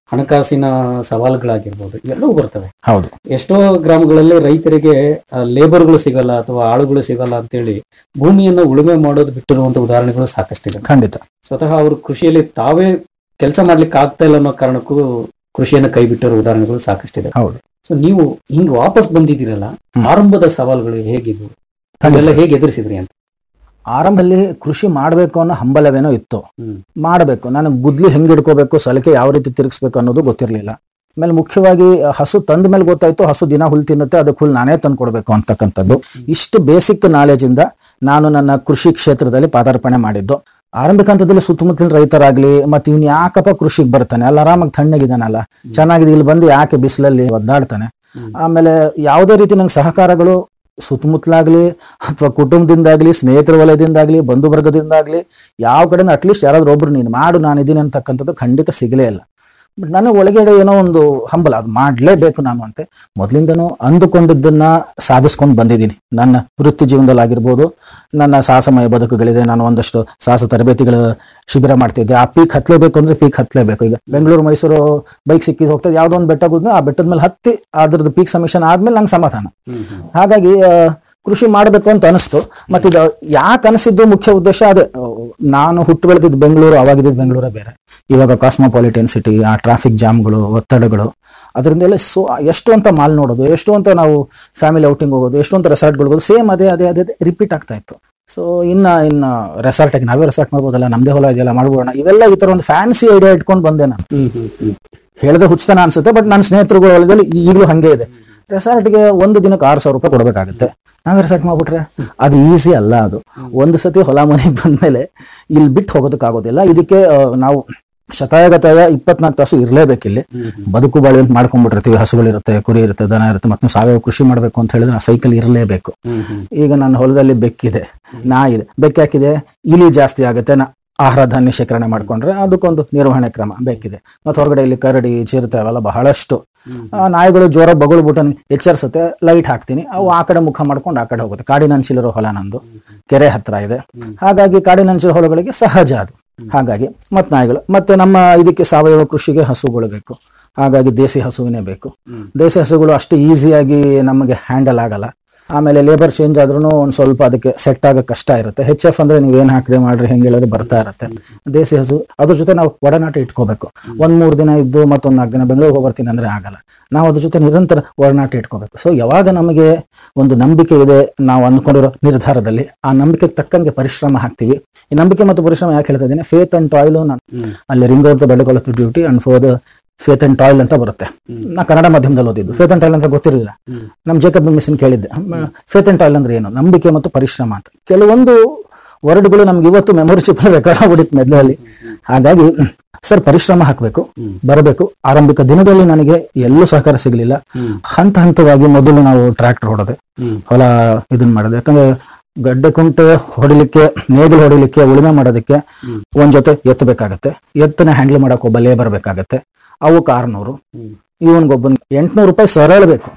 ಹಣಕಾಸಿನ ಸವಾಲುಗಳಾಗಿರ್ಬೋದು ಇವೆಲ್ಲವೂ ಬರ್ತವೆ ಹೌದು ಎಷ್ಟೋ ಗ್ರಾಮಗಳಲ್ಲಿ ರೈತರಿಗೆ ಆ, ಲೇಬರ್ಗಳು ಸಿಗಲ್ಲ ಅಥವಾ ಆಳುಗಳು ಸಿಗಲ್ಲ ಅಂತೇಳಿ ಭೂಮಿಯನ್ನ ಉಳುಮೆ ಮಾಡೋದು ಬಿಟ್ಟಿರುವಂತ ಉದಾಹರಣೆಗಳು ಸಾಕಷ್ಟಿದೆ ಖಂಡಿತ ಸ್ವತಃ ಅವರು ಕೃಷಿಯಲ್ಲಿ ತಾವೇ ಕೆಲಸ ಮಾಡ್ಲಿಕ್ಕೆ ಆಗ್ತಾ ಇಲ್ಲ ಅನ್ನೋ ಕಾರಣಕ್ಕೂ ಕೃಷಿಯನ್ನ ಕೈ ಬಿಟ್ಟಿರೋ ಉದಾಹರಣೆಗಳು ಸಾಕಷ್ಟಿದೆ ಹೌದು ಸೊ ನೀವು ಹಿಂಗ್ ವಾಪಸ್ ಬಂದಿದ್ದೀರಲ್ಲ ಆರಂಭದ ಸವಾಲುಗಳು ಹೇಗಿದ್ವು ಅದೆಲ್ಲ ಹೇಗೆ ಎದುರಿಸಿದ್ರಿ ಅಂತ ಆರಂಭದಲ್ಲಿ ಕೃಷಿ ಮಾಡಬೇಕು ಅನ್ನೋ ಹಂಬಲವೇನೋ ಇತ್ತು ಮಾಡಬೇಕು ನಾನು ಗುದ್ಲಿ ಹೆಂಗ್ ಹಿಡ್ಕೋಬೇಕು ಸಲಿಕೆ ಯಾವ ರೀತಿ ತಿರುಗಿಸ್ಬೇಕು ಅನ್ನೋದು ಗೊತ್ತಿರಲಿಲ್ಲ ಆಮೇಲೆ ಮುಖ್ಯವಾಗಿ ಹಸು ತಂದ ಮೇಲೆ ಗೊತ್ತಾಯ್ತು ಹಸು ದಿನ ಹುಲ್ ತಿನ್ನುತ್ತೆ ಅದಕ್ಕೆ ಹುಲ್ ನಾನೇ ತಂದು ಕೊಡಬೇಕು ಅಂತಕ್ಕಂಥದ್ದು ಇಷ್ಟು ಬೇಸಿಕ್ ನಾಲೆಜ್ ಇಂದ ನಾನು ನನ್ನ ಕೃಷಿ ಕ್ಷೇತ್ರದಲ್ಲಿ ಪಾದಾರ್ಪಣೆ ಮಾಡಿದ್ದು ಆರಂಭಿಕ ಹಂತದಲ್ಲಿ ಸುತ್ತಮುತ್ತಲಿನ ರೈತರಾಗ್ಲಿ ಮತ್ತೆ ಇವ್ನು ಯಾಕಪ್ಪ ಕೃಷಿಗೆ ಬರ್ತಾನೆ ಅಲ್ಲ ಆರಾಮಾಗಿ ತಣ್ಣಗಿದಾನಲ್ಲ ಚೆನ್ನಾಗಿದೆ ಇಲ್ಲಿ ಬಂದು ಯಾಕೆ ಬಿಸಿಲಲ್ಲಿ ಒದ್ದಾಡ್ತಾನೆ ಆಮೇಲೆ ಯಾವುದೇ ರೀತಿ ನಂಗೆ ಸಹಕಾರಗಳು ಸುತ್ತಮುತ್ತಲಾಗ್ಲಿ ಅಥವಾ ಕುಟುಂಬದಿಂದಾಗ್ಲಿ ಸ್ನೇಹಿತರ ವಲಯದಿಂದಾಗ್ಲಿ ಬಂಧು ವರ್ಗದಿಂದಾಗ್ಲಿ ಯಾವ ಕಡೆಯಿಂದ ಅಟ್ಲೀಸ್ಟ್ ಯಾರಾದ್ರೂ ಒಬ್ರು ನೀನು ಮಾಡು ನಾನು ಇದೀನಿ ಅಂತಕ್ಕಂಥದ್ದು ಖಂಡಿತ ಸಿಗಲೇ ಇಲ್ಲ ಬಟ್ ನನಗೆ ಒಳಗಡೆ ಏನೋ ಒಂದು ಹಂಬಲ ಅದು ಮಾಡಲೇಬೇಕು ನಾನು ಅಂತೆ ಮೊದಲಿಂದನೂ ಅಂದುಕೊಂಡಿದ್ದನ್ನ ಸಾಧಿಸ್ಕೊಂಡು ಬಂದಿದ್ದೀನಿ ನನ್ನ ವೃತ್ತಿ ಜೀವನದಲ್ಲಿ ಆಗಿರ್ಬೋದು ನನ್ನ ಸಾಹಸಮಯ ಬದುಕುಗಳಿದೆ ನಾನು ಒಂದಷ್ಟು ಸಾಹಸ ತರಬೇತಿಗಳ ಶಿಬಿರ ಮಾಡ್ತಿದ್ದೆ ಆ ಪೀಕ್ ಹತ್ತಲೇಬೇಕು ಅಂದ್ರೆ ಪೀಕ್ ಹತ್ತಲೇಬೇಕು ಈಗ ಬೆಂಗಳೂರು ಮೈಸೂರು ಬೈಕ್ ಸಿಕ್ಕಿ ಹೋಗ್ತದೆ ಯಾವುದೋ ಒಂದು ಬೆಟ್ಟ ಕೂತ್ರೆ ಆ ಬೆಟ್ಟದ ಮೇಲೆ ಹತ್ತಿ ಅದ್ರದ್ದು ಪೀಕ್ ಸಮಿಷನ್ ಆದ್ಮೇಲೆ ನಂಗೆ ಸಮಾಧಾನ ಹಾಗಾಗಿ ಆ, ಕೃಷಿ ಮಾಡಬೇಕು ಅಂತ ಅನಿಸ್ತು ಮತ್ತಿದು ಯಾಕೆ ಅನಿಸಿದ್ದು ಮುಖ್ಯ ಉದ್ದೇಶ ಅದೇ ಆ, ನಾನು ಹುಟ್ಟು ಬೆಳೆದಿದ್ದು ಬೆಂಗಳೂರು ಅವಾಗಿದ್ದು ಬೆಂಗಳೂರೇ ಬೇರೆ ಇವಾಗ ಕಾಸ್ಮೋಪಾಲಿಟನ್ ಸಿಟಿ ಆ ಟ್ರಾಫಿಕ್ ಜಾಮ್ಗಳು ಒತ್ತಡಗಳು ಅದರಿಂದೆಲ್ಲ ಸೊ ಎಷ್ಟು ಅಂತ ಮಾಲ್ ನೋಡೋದು ಎಷ್ಟು ಅಂತ ನಾವು ಫ್ಯಾಮಿಲಿ ಔಟಿಂಗ್ ಹೋಗೋದು ಎಷ್ಟು ಅಂತ ರೆಸಾರ್ಟ್ಗಳು ಹೋಗೋದು ಸೇಮ್ ಅದೇ ಅದೇ ಅದೇ ರಿಪೀಟ್ ಆಗ್ತಾ ಇತ್ತು ಸೊ ಇನ್ನ ಇನ್ನ ರೆಸಾರ್ಟಿಗೆ ನಾವೇ ರೆಸಾರ್ಟ್ ಮಾಡ್ಬೋದಲ್ಲ ನಮ್ದೇ ಹೊಲ ಇದೆಯಲ್ಲ ಮಾಡ್ಬೋಣ ಇವೆಲ್ಲ ಈ ತರ ಒಂದು ಫ್ಯಾನ್ಸಿ ಐಡಿಯಾ ಇಟ್ಕೊಂಡು ಬಂದೆ ನಾನು ಹೇಳಿದ ಹುಚ್ಚತನ ಅನ್ಸುತ್ತೆ ಬಟ್ ನನ್ನ ಸ್ನೇಹಿತರುಗಳ ಹೊಲದಲ್ಲಿ ಈಗಲೂ ಹಂಗೆ ಇದೆ ರೆಸಾರ್ಟ್ಗೆ ಒಂದು ದಿನಕ್ಕೆ ಆರು ಸಾವಿರ ರೂಪಾಯಿ ಕೊಡಬೇಕಾಗುತ್ತೆ ನಾವೇ ರೆಸಾರ್ಟ್ ಮಾಡ್ಬಿಟ್ರೆ ಅದು ಈಸಿ ಅಲ್ಲ ಅದು ಒಂದು ಸತಿ ಹೊಲ ಮನೆಗೆ ಬಂದ್ಮೇಲೆ ಇಲ್ಲಿ ಬಿಟ್ಟು ಹೋಗೋದಕ್ಕಾಗೋದಿಲ್ಲ ಇದಕ್ಕೆ ಆ, ನಾವು ಶತಾಯಗತಾಯ ಇಪ್ಪತ್ನಾಲ್ಕು ತಾಸು ಇರಲೇಬೇಕಿಲ್ಲಿ ಬದುಕು ಬಾಳಿ ಅಂತ ಮಾಡ್ಕೊಂಡ್ಬಿಟ್ಟಿರ್ತೀವಿ ಹಸುಗಳಿರುತ್ತೆ ಕುರಿ ಇರುತ್ತೆ ದನ ಇರುತ್ತೆ ಮತ್ತೆ ಸಾವಯವ ಕೃಷಿ ಮಾಡಬೇಕು ಅಂತ ಹೇಳಿದ್ರೆ ಆ ಸೈಕಲ್ ಇರಲೇಬೇಕು ಈಗ ನನ್ನ ಹೊಲದಲ್ಲಿ ಬೆಕ್ಕಿದೆ ನಾಯಿ ಇದೆ ಬೆಕ್ಕು ಹಾಕಿದೆ ಇಲಿ ಜಾಸ್ತಿ ಆಗುತ್ತೆ ನಾ ಆಹಾರ ಧಾನ್ಯ ಶೇಖರಣೆ ಮಾಡ್ಕೊಂಡ್ರೆ ಅದಕ್ಕೊಂದು ನಿರ್ವಹಣೆ ಕ್ರಮ ಬೇಕಿದೆ ಮತ್ತೆ ಹೊರಗಡೆ ಇಲ್ಲಿ ಕರಡಿ ಚಿರತೆ ಅವೆಲ್ಲ ಬಹಳಷ್ಟು ಆ, ನಾಯಿಗಳು ಜೋರ ಬಗಳ್ಬಿಟ್ಟು ನನ್ಗೆ ಎಚ್ಚರಿಸುತ್ತೆ ಲೈಟ್ ಹಾಕ್ತೀನಿ ಅವು ಆ ಕಡೆ ಮುಖ ಮಾಡ್ಕೊಂಡು ಆ ಕಡೆ ಹೋಗುತ್ತೆ ಕಾಡಿನಂಚಿಲಿರೋ ಹೊಲ ನಂದು ಕೆರೆ ಹತ್ರ ಇದೆ ಹಾಗಾಗಿ ಕಾಡಿನಂಚಿನ ಹೊಲಗಳಿಗೆ ಸಹಜ ಅದು ಹಾಗಾಗಿ ಮತ್ತೆ ನಾಯಿಗಳು ಮತ್ತೆ ನಮ್ಮ ಇದಕ್ಕೆ ಸಾವಯವ ಕೃಷಿಗೆ ಹಸುಗಳು ಬೇಕು ಹಾಗಾಗಿ ದೇಸಿ ಹಸುವಿನೇ ಬೇಕು ದೇಸಿ ಹಸುಗಳು ಅಷ್ಟು ಈಸಿಯಾಗಿ ನಮಗೆ ಹ್ಯಾಂಡಲ್ ಆಗಲ್ಲ ಆಮೇಲೆ ಲೇಬರ್ ಚೇಂಜ್ ಆದ್ರೂ ಒಂದು ಸ್ವಲ್ಪ ಅದಕ್ಕೆ ಸೆಟ್ ಆಗಕ್ಕೆ ಕಷ್ಟ ಇರುತ್ತೆ ಹೆಚ್ ಎಫ್ ಅಂದ್ರೆ ನೀವೇನು ಹಾಕ್ರಿ ಮಾಡ್ರಿ ಹೆಂಗೆ ಹೇಳಿದ್ರೆ ಬರ್ತಾ ಇರುತ್ತೆ ದೇಸಿ ಹಸು ಅದ್ರ ಜೊತೆ ನಾವು ಒಡನಾಟ ಇಟ್ಕೋಬೇಕು ಒಂದ್ ಮೂರು ದಿನ ಇದ್ದು ಮತ್ತೊಂದು ನಾಲ್ಕು ದಿನ ಬೆಂಗಳೂರಿಗೆ ಹೋಗಿ ಬರ್ತೀನಿ ಅಂದ್ರೆ ಆಗಲ್ಲ ನಾವು ಅದ್ರ ಜೊತೆ ನಿರಂತರ ಒಡನಾಟ ಇಟ್ಕೋಬೇಕು ಸೊ ಯಾವಾಗ ನಮಗೆ ಒಂದು ನಂಬಿಕೆ ಇದೆ ನಾವು ಅಂದ್ಕೊಂಡಿರೋ ನಿರ್ಧಾರದಲ್ಲಿ ಆ ನಂಬಿಕೆಗೆ ತಕ್ಕಂಗೆ ಪರಿಶ್ರಮ ಹಾಕ್ತೀವಿ ಈ ನಂಬಿಕೆ ಮತ್ತು ಪರಿಶ್ರಮ ಯಾಕೆ ಹೇಳ್ತಾ ಇದ್ದೀನಿ ಫೇತ್ ಅಂಡ್ ಟಾಯ್ಲು ನಾನು ಅಲ್ಲಿ ರಿಂಗ್ ಔಟ್ ಬೆಳಗೊಳ್ಳುತ್ತೆ duty and for the faith and toil ಅಂತ ಬರುತ್ತೆ ನಾ ಕನ್ನಡ ಮಾಧ್ಯಮದಲ್ಲಿ ಓದಿದ್ದು ಫೇತ್ ಅಂಡ್ ಟಾಯ್ಲ್ ಅಂತ ಗೊತ್ತಿರಲಿಲ್ಲ ನಮ್ ಜೇಕಬ್ ಮಿಸ್ಸಿನ್ ಕೇಳಿದ್ದೆ ಫೇತ್ ಅಂಡ್ ಟಾಯ್ಲ್ ಅಂದ್ರೆ ಏನು ನಂಬಿಕೆ ಮತ್ತು ಪರಿಶ್ರಮ ಅಂತ ಕೆಲವೊಂದು ವರ್ಡ್ಗಳು ನಮ್ಗೆ ಇವತ್ತು ಮೆಮೊರಿ ಚಿಪ್ ರೆಕಾರ್ಡ್ ಆಗ್ಬಿಟ್ಟಿತ್ತು ಮೆದುಳಲ್ಲಿ ಹಾಗಾಗಿ ಸರ್ ಪರಿಶ್ರಮ ಹಾಕಬೇಕು ಬರಬೇಕು ಆರಂಭಿಕ ದಿನದಲ್ಲಿ ನನಗೆ ಎಲ್ಲೂ ಸಹಕಾರ ಸಿಗಲಿಲ್ಲ ಹಂತ ಹಂತವಾಗಿ ಮೊದಲು ನಾವು ಟ್ರ್ಯಾಕ್ಟರ್ ಹೊಡೆದೆ ಹೊಲ ಇದನ್ನ ಮಾಡೋದು ಯಾಕಂದ್ರೆ ಗಡ್ಡೆ ಕುಂಟೆ ಹೊಡಿಲಿಕ್ಕೆ ನೇಗಿಲು ಹೊಡಿಲಿಕ್ಕೆ ಉಳುಮೆ ಮಾಡೋದಕ್ಕೆ ಒಂದ್ ಜೊತೆ ಎತ್ತಬೇಕಾಗತ್ತೆ ಎತ್ತನ ಹ್ಯಾಂಡಲ್ ಮಾಡಕ್ ಒಬ್ಬ ಲೇಬರ್ ಬೇಕಾಗತ್ತೆ ಅವಕ್ಕೆ ಆರ್ನೂರು ಇವನ್ಗೊಬ್ಬನ್ ಎಂಟ್ನೂರು ರೂಪಾಯಿ ಸರಳ ಬೇಕು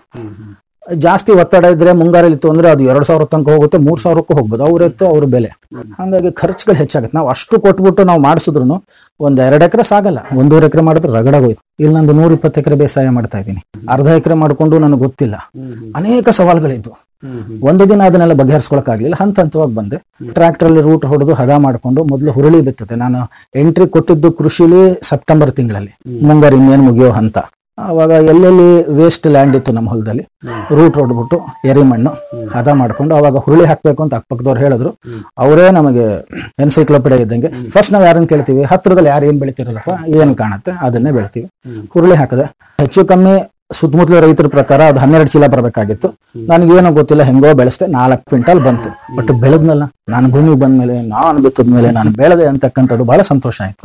ಜಾಸ್ತಿ ಒತ್ತಡ ಇದ್ರೆ ಮುಂಗಾರಲ್ಲಿ ಇತ್ತು ಅಂದ್ರೆ ಅದು ಎರಡ್ ಸಾವಿರ ತನಕ ಹೋಗುತ್ತೆ ಮೂರ್ ಸಾವಿರಕ್ಕೂ ಹೋಗ್ಬೋದು ಅವ್ರ ಎತ್ತು ಅವ್ರ ಬೆಲೆ ಹಾಗಾಗಿ ಖರ್ಚುಗಳು ಹೆಚ್ಚಾಗುತ್ತೆ ನಾವು ಅಷ್ಟು ಕೊಟ್ಬಿಟ್ಟು ನಾವು ಮಾಡಿಸಿದ್ರು ಒಂದ್ ಎರಡ್ ಎಕರೆ ಸಾಗಲ್ಲ ಒಂದೂವರೆ ಎಕರೆ ಮಾಡಿದ್ರೆ ರಗಡಾಗೋಯ್ತು ಇಲ್ಲಿ ನಂದು ನೂರ ಇಪ್ಪತ್ತು ಎಕರೆ ಬೇಸಾಯ ಮಾಡ್ತಾ ಇದ್ದೀನಿ ಅರ್ಧ ಎಕರೆ ಮಾಡ್ಕೊಂಡು ನನಗೆ ಗೊತ್ತಿಲ್ಲ ಅನೇಕ ಸವಾಲುಗಳಿದ್ವು ಒಂದು ದಿನ ಅದನ್ನೆಲ್ಲ ಬಗೆಹರಿಸ್ಕೊಳಕ್ ಆಗ್ಲಿಲ್ಲ ಹಂತ ಹಂತವಾಗಿ ಬಂದೆ ಟ್ರ್ಯಾಕ್ಟರ್ ಅಲ್ಲಿ ರೂಟ್ ಹೊಡೆದು ಹದ ಮಾಡ್ಕೊಂಡು ಮೊದಲು ಹುರುಳಿ ಬಿತ್ತದೆ ನಾನು ಎಂಟ್ರಿ ಕೊಟ್ಟಿದ್ದು ಕೃಷಿಲಿ ಸೆಪ್ಟೆಂಬರ್ ತಿಂಗಳಲ್ಲಿ ಮುಂಗಾರು ಇನ್ನೇನು ಮುಗಿಯೋ ಹಂತ ಅವಾಗ ಎಲ್ಲೆಲ್ಲಿ ವೇಸ್ಟ್ ಲ್ಯಾಂಡ್ ಇತ್ತು ನಮ್ಮ ಹೊಲದಲ್ಲಿ ರೂಟ್ ಹೊಡ್ಬಿಟ್ಟು ಎರಿಮಣ್ಣು ಹದ ಮಾಡ್ಕೊಂಡು ಅವಾಗ ಹುರುಳಿ ಹಾಕ್ಬೇಕು ಅಂತ ಅಕ್ಕಪಕ್ಕದವ್ರು ಹೇಳಿದ್ರು ಅವರೇ ನಮಗೆ ಎನ್ಸೈಕ್ಲೋಪಿಡಿಯಾ ಇದ್ದಂಗೆ ಫಸ್ಟ್ ನಾವು ಯಾರನ್ನ ಕೇಳ್ತೀವಿ ಹತ್ರದಲ್ಲಿ ಯಾರು ಏನ್ ಬೆಳಿತಿರಲ್ಲಪ್ಪ ಏನ್ ಕಾಣುತ್ತೆ ಅದನ್ನೇ ಬೆಳಿತೀವಿ ಹುರುಳಿ ಹಾಕದೆ ಹೆಚ್ಚು ಕಮ್ಮಿ ಸುತ್ತಮುತ್ತಲ ರೈತರ ಪ್ರಕಾರ ಅದು ಹನ್ನೆರಡು ಚೀಲ ಬರಬೇಕಾಗಿತ್ತು ನನಗೇನೋ ಗೊತ್ತಿಲ್ಲ ಹೆಂಗೋ ಬೆಳೆಸ್ದೆ ನಾಲ್ಕು ಕ್ವಿಂಟಲ್ ಬಂತು ಬಟ್ ಬೆಳೆದ್ನಲ್ಲ ನಾನು ಭೂಮಿಗೆ ಬಂದ್ಮೇಲೆ ನಾನು ಬಿತ್ತದ ಮೇಲೆ ನಾನು ಬೆಳೆದೆ ಅಂತಕ್ಕಂಥದ್ದು ಬಹಳ ಸಂತೋಷ ಆಯ್ತು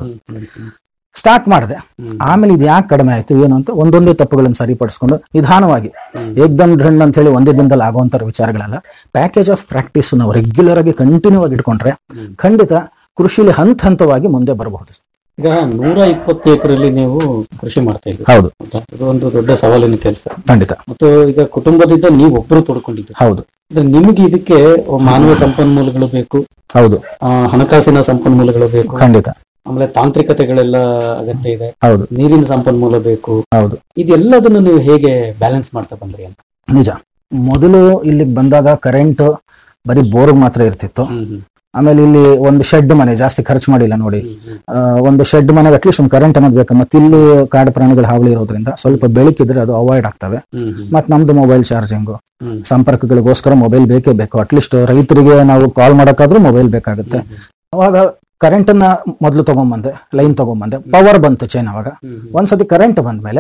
ಸ್ಟಾರ್ಟ್ ಮಾಡಿದೆ ಆಮೇಲೆ ಇದು ಯಾಕೆ ಕಡಿಮೆ ಆಯ್ತು ಏನು ಅಂತ ಒಂದೊಂದೇ ತಪ್ಪುಗಳನ್ನು ಸರಿಪಡಿಸ್ಕೊಂಡು ನಿಧಾನವಾಗಿ ಏಕ್ದಮ್ ಡ್ರಂಡ್ ಅಂತ ಹೇಳಿ ಒಂದೇ ದಿನದಲ್ಲಿ ಆಗುವಂತ ವಿಚಾರಗಳಲ್ಲ ಪ್ಯಾಕೇಜ್ ಆಫ್ ಪ್ರಾಕ್ಟೀಸ್ ನಾವು ರೆಗ್ಯುಲರ್ ಆಗಿ ಕಂಟಿನ್ಯೂ ಆಗಿ ಇಟ್ಕೊಂಡ್ರೆ ಖಂಡಿತ ಕೃಷಿಲಿ ಹಂತ ಹಂತವಾಗಿ ಮುಂದೆ ಬರಬಹುದು ಈಗ ನೂರ ಇಪ್ಪತ್ತು ಎಕರೆಯಲ್ಲಿ ನೀವು ಕೃಷಿ ಮಾಡ್ತಾ ಇದ್ದೀರಿ ಹೌದು ಹೌದಾ? ಇದು ಒಂದು ದೊಡ್ಡ ಸವಾಲಿನ ಕೆಲಸ ಖಂಡಿತ ಮತ್ತು ಈಗ ಕುಟುಂಬದಿಂದ ನೀವು ಒಬ್ಬರು ತೊಡ್ಕೊಂಡಿದ್ದೀರಿ ಹೌದು ಅಂದ್ರೆ ನಿಮಗೆ ಇದಕ್ಕೆ ಮಾನವ ಸಂಪನ್ಮೂಲಗಳು ಬೇಕು ಹೌದು ಆ, ಹಣಕಾಸಿನ ಸಂಪನ್ಮೂಲಗಳು ಬೇಕು ಖಂಡಿತ ಆಮೇಲೆ ತಾಂತ್ರಿಕತೆಗಳೆಲ್ಲ ಅಗತ್ಯ ಇದೆ ಹೌದು ನೀರಿನ ಸಂಪನ್ಮೂಲ ಬೇಕು ಹೌದು ಇದೆಲ್ಲದನ್ನು ನೀವು ಹೇಗೆ ಬ್ಯಾಲೆನ್ಸ್ ಮಾಡ್ತಾ ಬಂದ್ರಿ ಅಂತ ನಿಜ ಮೊದಲು ಇಲ್ಲಿಗೆ ಬಂದಾಗ ಕರೆಂಟ್ ಬರೀ ಬೋರ್ಗ್ ಮಾತ್ರ ಇರ್ತಿತ್ತು ಆಮೇಲೆ ಇಲ್ಲಿ ಒಂದು ಶೆಡ್ ಮನೆ ಜಾಸ್ತಿ ಖರ್ಚು ಮಾಡಿಲ್ಲ ನೋಡಿ ಆ, ಒಂದು ಶೆಡ್ ಮನೆಗೆ ಅಟ್ಲೀಸ್ಟ್ ಒಂದು ಕರೆಂಟ್ ಅನ್ನೋದು ಬೇಕು ಮತ್ತೆ ಇಲ್ಲಿ ಕಾಡು ಪ್ರಾಣಿಗಳು ಹಾವಳಿ ಇರೋದ್ರಿಂದ ಸ್ವಲ್ಪ ಬೆಳಕಿದ್ರೆ ಅದು ಅವಾಯ್ಡ್ ಆಗ್ತವೆ ಮತ್ತೆ ನಮ್ದು ಮೊಬೈಲ್ ಚಾರ್ಜಿಂಗು ಸಂಪರ್ಕಗಳಿಗೋಸ್ಕರ ಮೊಬೈಲ್ ಬೇಕೇ ಬೇಕು ಅಟ್ಲೀಸ್ಟ್ ರೈತರಿಗೆ ನಾವು ಕಾಲ್ ಮಾಡೋಕ್ಕಾದ್ರೂ ಮೊಬೈಲ್ ಬೇಕಾಗುತ್ತೆ ಅವಾಗ ಕರೆಂಟ್ ಅನ್ನ ಮೊದಲು ತಗೊಂಬಂದೆ ಲೈನ್ ತಗೊಂಬಂದೆ ಪವರ್ ಬಂತು ಚೈನ್ ಅವಾಗ ಒಂದ್ಸತಿ ಕರೆಂಟ್ ಬಂದ್ಮೇಲೆ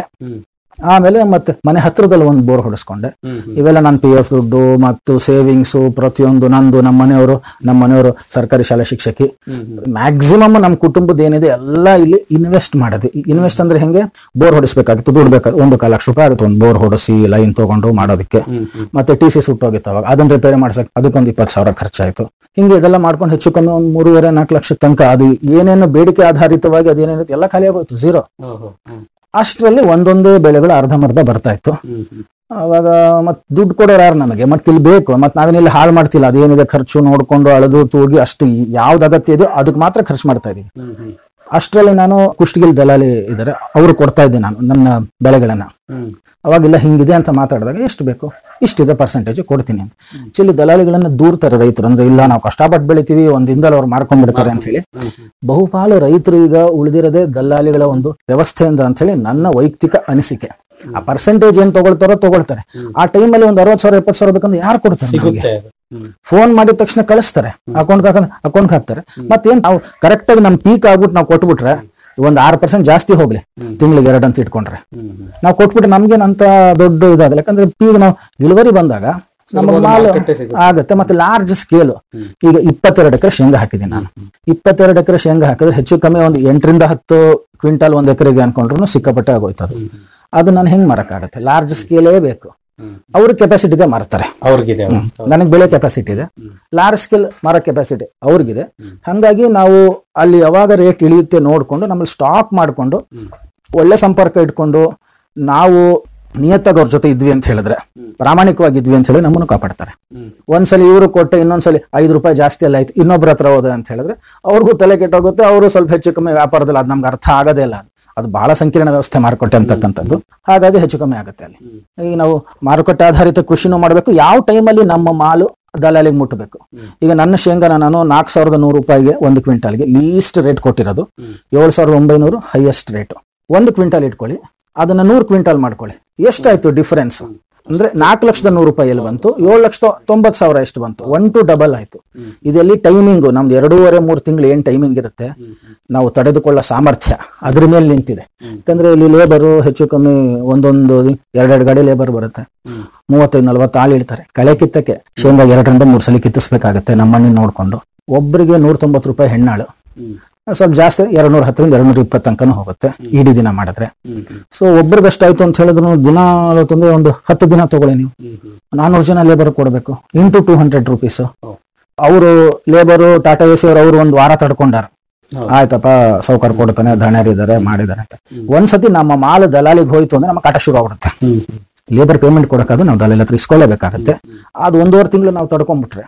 ಆಮೇಲೆ ಮತ್ತೆ ಮನೆ ಹತ್ರದಲ್ಲಿ ಒಂದು ಬೋರ್ ಹೊಡಿಸ್ಕೊಂಡೆ ಇವೆಲ್ಲ ನನ್ನ ಪಿ ಎಫ್ ದುಡ್ಡು ಮತ್ತು ಸೇವಿಂಗ್ಸು ಪ್ರತಿಯೊಂದು ನಂದು ನಮ್ಮ ಮನೆಯವರು ನಮ್ಮ ಮನೆಯವರು ಸರ್ಕಾರಿ ಶಾಲೆ ಶಿಕ್ಷಕಿ ಮ್ಯಾಕ್ಸಿಮಮ್ ನಮ್ಮ ಕುಟುಂಬದ ಏನಿದೆ ಎಲ್ಲ ಇಲ್ಲಿ ಇನ್ವೆಸ್ಟ್ ಮಾಡೋದು ಇನ್ವೆಸ್ಟ್ ಅಂದ್ರೆ ಹೆಂಗೆ ಬೋರ್ ಹೊಡಿಸ್ಬೇಕಾಗಿತ್ತು ದುಡ್ಡು ಬೇಕಾದ್ರೆ ಒಂದು ಕಾಲು ಲಕ್ಷ ರೂಪಾಯಿ ಆಗುತ್ತೆ ಒಂದು ಬೋರ್ ಹೊಡಿಸಿ ಲೈನ್ ತಗೊಂಡು ಮಾಡೋದಕ್ಕೆ ಮತ್ತೆ ಟಿ ಸಿ ಸುಟ್ಟೋಗಿತ್ತು ಅವಾಗ ಅದನ್ನ ರಿಪೇರಿ ಮಾಡ್ಸಕ್ ಅದಕ್ಕೊಂದು ಇಪ್ಪತ್ತು ಸಾವಿರ ಖರ್ಚಾಯ್ತು ಹಿಂಗೆ ಇದೆಲ್ಲ ಮಾಡ್ಕೊಂಡು ಹೆಚ್ಚು ಕಮ್ಮಿ ಒಂದು ಮೂರುವರೆ ನಾಲ್ಕು ಲಕ್ಷ ತನಕ ಅದು ಏನೇನು ಬೇಡಿಕೆ ಆಧಾರಿತವಾಗಿ ಅದೇನೇನಿತ್ತು ಎಲ್ಲ ಖಾಲಿ ಆಗೋಯ್ತು ಝೀರೋ ಅಷ್ಟರಲ್ಲಿ ಒಂದೊಂದೇ ಬೆಳೆಗಳು ಅರ್ಧಂಬರ್ಧ ಬರ್ತಾ ಇತ್ತು ಅವಾಗ ಮತ್ ದುಡ್ಡು ಕೊಡೋರು ಯಾರು ನಮಗೆ ಮತ್ತೆ ಇಲ್ಲಿ ಬೇಕು ಮತ್ತೆ ನಾವೇನಿಲ್ಲ ಹಾಳು ಮಾಡ್ತಿಲ್ಲ ಅದೇನಿದೆ ಖರ್ಚು ನೋಡ್ಕೊಂಡು ಅಳೆದು ತೂಗಿ ಅಷ್ಟು ಯಾವ್ದು ಅಗತ್ಯ ಇದೆಯೋ ಅದಕ್ಕೆ ಮಾತ್ರ ಖರ್ಚು ಮಾಡ್ತಾ ಇದೀವಿ ಅಷ್ಟರಲ್ಲಿ ನಾನು ಕುಷ್ಟಗಿಲ್ ದಲಾಲಿ ಇದ್ದಾರೆ ಅವರು ಕೊಡ್ತಾ ಇದ್ದೆ ನಾನು ನನ್ನ ಬೆಳೆಗಳನ್ನ ಅವಾಗೆಲ್ಲ ಹಿಂಗಿದೆ ಅಂತ ಮಾತಾಡಿದಾಗ ಎಷ್ಟು ಬೇಕು ಇಷ್ಟಿದೆ ಪರ್ಸೆಂಟೇಜ್ ಕೊಡ್ತೀನಿ ಅಂತ ಆಕ್ಚುಲಿ ದಲಾಲಿಗಳನ್ನ ದೂರ್ತಾರೆ ರೈತರು ಅಂದ್ರೆ ಇಲ್ಲ ನಾವು ಕಷ್ಟಪಟ್ಟು ಬೆಳಿತೀವಿ ಒಂದ್ ದಿನದಲ್ಲಿ ಅವ್ರು ಮಾರ್ಕೊಂಡ್ಬಿಡ್ತಾರೆ ಅಂತ ಹೇಳಿ ಬಹುಪಾಲು ರೈತರು ಈಗ ಉಳಿದಿರೋದೇ ದಲ್ಲಾಳಿಗಳ ಒಂದು ವ್ಯವಸ್ಥೆಯಿಂದ ಅಂತ ಹೇಳಿ ನನ್ನ ವೈಯಕ್ತಿಕ ಅನಿಸಿಕೆ ಆ ಪರ್ಸೆಂಟೇಜ್ ಏನ್ ತಗೊಳ್ತಾರೋ ತಗೊಳ್ತಾರೆ ಆ ಟೈಮಲ್ಲಿ ಒಂದು ಅರವತ್ ಸಾವಿರ ಎಪ್ಪತ್ತು ಸಾವಿರ ಬೇಕಂದ್ರೆ ಯಾರು ಕೊಡ್ತಾರೆ ನಮ್ಗೆ? ಸಿಗುತ್ತೆ ಅದು. ಫೋನ್ ಮಾಡಿದ ತಕ್ಷಣ ಕಳಿಸ್ತಾರೆ ಅಕೌಂಟ್ ಅಕೌಂಟ್ ಹಾಕ್ತಾರೆ ಮತ್ತೇನ್ ನಾವು ಕರೆಕ್ಟ್ ಆಗಿ ನಮ್ ಪೀಕ್ ಆಗ್ಬಿಟ್ಟು ನಾವು ಕೊಟ್ಬಿಟ್ರೆ ಒಂದ್ ಆರು ಪರ್ಸೆಂಟ್ ಜಾಸ್ತಿ ಹೋಗ್ಲಿ ತಿಂಗಳಿಗೆ ಎರಡು ಅಂತ ಇಟ್ಕೊಂಡ್ರೆ ನಾವು ಕೊಟ್ಬಿಟ್ರೆ ನಮ್ಗೇನಂತ ದೊಡ್ಡ ಇದಾಗಲ್ಲ ಯಾಕಂದ್ರೆ ಪೀಕ್ ನಾವು ಇಳುವರಿ ಬಂದಾಗ ನಮ್ಮ ಸುಲಭವಾದ ಮಾಲ್ ಮಾರುಕಟ್ಟೆ ಸಿಗುತ್ತೆ. ಆಗತ್ತೆ ಮತ್ತೆ ಲಾರ್ಜ್ ಸ್ಕೇಲ್ ಈಗ ಇಪ್ಪತ್ತೆರಡು ಎಕರೆ ಶೇಂಗಾ ಹಾಕಿದ್ದೀನಿ ನಾನು ಇಪ್ಪತ್ತೆರಡು ಎಕರೆ ಶೇಂಗಾ ಹಾಕಿದ್ರೆ ಹೆಚ್ಚು ಕಮ್ಮಿ ಒಂದು ಎಂಟರಿಂದ ಹತ್ತು ಕ್ವಿಂಟಲ್ ಒಂದ್ ಎಕರೆಗೆ ಅನ್ಕೊಂಡ್ರು ಸಿಕ್ಕಾಪಟ್ಟೆ ಆಗೋಯ್ತು ಅದು ಅದು ನಾನು ಹೆಂಗ್ ಮಾರಕ್ಕಾಗತ್ತೆ ಲಾರ್ಜ್ ಸ್ಕೇಲೇ ಬೇಕು ಅವ್ರ ಕೆಪಾಸಿಟಿ ಇದೆ ಮಾರ್ತಾರೆ ಅವ್ರಿಗಿದೆ ನನಗೆ ಬೆಳೆ ಕೆಪಾಸಿಟಿ ಇದೆ ಲಾರ್ಜ್ ಸ್ಕೇಲ್ ಮಾರೋ ಕೆಪಾಸಿಟಿ ಅವ್ರಿಗಿದೆ ಹಂಗಾಗಿ ನಾವು ಅಲ್ಲಿ ಯಾವಾಗ ರೇಟ್ ಇಳಿಯುತ್ತೆ ನೋಡ್ಕೊಂಡು ನಮ್ಮಲ್ಲಿ ಸ್ಟಾಕ್ ಮಾಡ್ಕೊಂಡು ಒಳ್ಳೆ ಸಂಪರ್ಕ ಇಟ್ಕೊಂಡು ನಾವು ನಿಯತ್ತಾಗಿ ಅವ್ರ ಜೊತೆ ಇದ್ವಿ ಅಂತ ಹೇಳಿದ್ರೆ ಪ್ರಾಮಾಣಿಕವಾಗಿದ್ವಿ ಅಂತ ಹೇಳಿ ನಮ್ಮನ್ನು ಕಾಪಾಡ್ತಾರೆ ಒಂದ್ಸಲಿ ಇವರು ಕೊಟ್ಟೆ ಇನ್ನೊಂದ್ಸಲಿ ಐದು ರೂಪಾಯಿ ಜಾಸ್ತಿ ಎಲ್ಲ ಆಯ್ತು ಇನ್ನೊಬ್ರ ಹತ್ರ ಹೋದೆ ಅಂತ ಹೇಳಿದ್ರೆ ಅವ್ರಿಗೂ ತಲೆ ಕೆಟ್ಟೋಗುತ್ತೆ ಅವರು ಸ್ವಲ್ಪ ಹೆಚ್ಚು ಕಮ್ಮಿ ವ್ಯಾಪಾರದಲ್ಲಿ ಅದು ನಮ್ಗೆ ಅರ್ಥ ಆಗೋದೇ ಇಲ್ಲ ಅದು. ಅದು ಬಹಳ ಸಂಕೀರ್ಣ ವ್ಯವಸ್ಥೆ ಮಾರುಕಟ್ಟೆ ಅಂತಕ್ಕಂಥದ್ದು ಹಾಗಾಗಿ ಹೆಚ್ಚು ಕಮ್ಮಿ ಆಗುತ್ತೆ ಅಲ್ಲಿ ಈಗ ನಾವು ಮಾರುಕಟ್ಟೆ ಆಧಾರಿತ ಕೃಷಿನೂ ಮಾಡಬೇಕು ಯಾವ ಟೈಮಲ್ಲಿ ನಮ್ಮ ಮಾಲು ದಲಾಲಿಗೆ ಮುಟ್ಟಬೇಕು ಈಗ ನನ್ನ ಶೇಂಗಾನ ನಾನು ನಾಲ್ಕು ಸಾವಿರದ ನೂರು ರೂಪಾಯಿಗೆ ಒಂದು ಕ್ವಿಂಟಾಲ್ಗೆ ಲೀಸ್ಟ್ ರೇಟ್ ಕೊಟ್ಟಿರೋದು ಏಳು ಸಾವಿರದ ಒಂಬೈನೂರು ಹೈಯೆಸ್ಟ್ ರೇಟು ಒಂದು ಕ್ವಿಂಟಾಲ್ ಇಟ್ಕೊಳ್ಳಿ ಅದನ್ನ ನೂರು ಕ್ವಿಂಟಾಲ್ ಮಾಡ್ಕೊಳ್ಳಿ ಎಷ್ಟಾಯ್ತು ಡಿಫರೆನ್ಸ್ ಅಂದ್ರೆ ನಾಲ್ಕು ಲಕ್ಷದ ನೂರು ರೂಪಾಯಿ ಎಲ್ಲಿ ಬಂತು ಏಳು ಲಕ್ಷದ ತೊಂಬತ್ತು ಸಾವಿರ ಎಷ್ಟು ಬಂತು ಒನ್ ಟು ಡಬಲ್ ಆಯ್ತು ಇದೆಲ್ಲಿ ಟೈಮಿಂಗು ನಮ್ದು ಎರಡೂವರೆ ಮೂರು ತಿಂಗಳು ಏನ್ ಟೈಮಿಂಗ್ ಇರುತ್ತೆ ನಾವು ತಡೆದುಕೊಳ್ಳೋ ಸಾಮರ್ಥ್ಯ ಅದ್ರ ಮೇಲೆ ನಿಂತಿದೆ ಯಾಕಂದ್ರೆ ಇಲ್ಲಿ ಲೇಬರು ಹೆಚ್ಚು ಕಮ್ಮಿ ಒಂದೊಂದು ಎರಡೆರಡು ಗಾಡಿ ಲೇಬರ್ ಬರುತ್ತೆ ಮೂವತ್ತೈದು ನಲ್ವತ್ತು ಆಳು ಇಡ್ತಾರೆ ಕಳೆ ಕಿತ್ತಕ್ಕೆ ಶೇಂಗಾ ಎರಡರಿಂದ ಮೂರು ಸಲ ಕಿತ್ತಿಸ್ಬೇಕಾಗತ್ತೆ ನಮ್ಮ ಮಣ್ಣಿನ ನೋಡ್ಕೊಂಡು ಒಬ್ಬರಿಗೆ ನೂರ ತೊಂಬತ್ತು ರೂಪಾಯಿ ಹೆಣ್ಣಾಳು ಸ್ವಲ್ಪ ಜಾಸ್ತಿ ಎರಡ್ ನೂರ ಹತ್ತರಿಂದ ಎರಡ್ ನೂರ ಇಪ್ಪತ್ತು ತನಕನೂ ಹೋಗುತ್ತೆ ಇಡೀ ದಿನ ಮಾಡಿದ್ರೆ ಸೊ ಒಬ್ರಿಗಷ್ಟಾಯ್ತು ಅಂತ ಹೇಳಿದ್ರು ದಿನ ತಂದ್ರೆ ಒಂದು ಹತ್ತು ದಿನ ತಗೊಳ್ಳಿ ನೀವು ನಾನ್ನೂರು ಜನ ಲೇಬರ್ ಕೊಡಬೇಕು ಇಂಟು ಟೂ ಹಂಡ್ರೆಡ್ ರುಪೀಸ್ ಅವರು ಲೇಬರು ಟಾಟಾ ಎ ಸಿ ಅವರು ಅವ್ರು ಒಂದು ವಾರ ತಡ್ಕೊಂಡಾರ ಆಯ್ತಪ್ಪ ಸೌಕರ್ ಕೊಡ್ತಾನೆ ದಣ್ಯರಿದ್ದಾರೆ ಮಾಡಿದಾರೆ ಅಂತ ಒಂದ್ಸತಿ ನಮ್ಮ ಮಾಲ್ ದಲಾಲಿಗೆ ಹೋಯ್ತು ಅಂದ್ರೆ ನಮ್ಮ ಕಾಟ ಶುರು ಆಗ್ಬಿಡುತ್ತೆ ಲೇಬರ್ ಪೇಮೆಂಟ್ ಕೊಡಕ್ಕಾದ್ರೆ ನಾವು ದಲಾಲಿ ಹತ್ರ ಇಸ್ಕೊಳ್ಳೇಬೇಕಾಗತ್ತೆ ಅದು ಒಂದೂವರೆ ತಿಂಗಳು ನಾವು ತಡ್ಕೊಂಡ್ಬಿಟ್ರೆ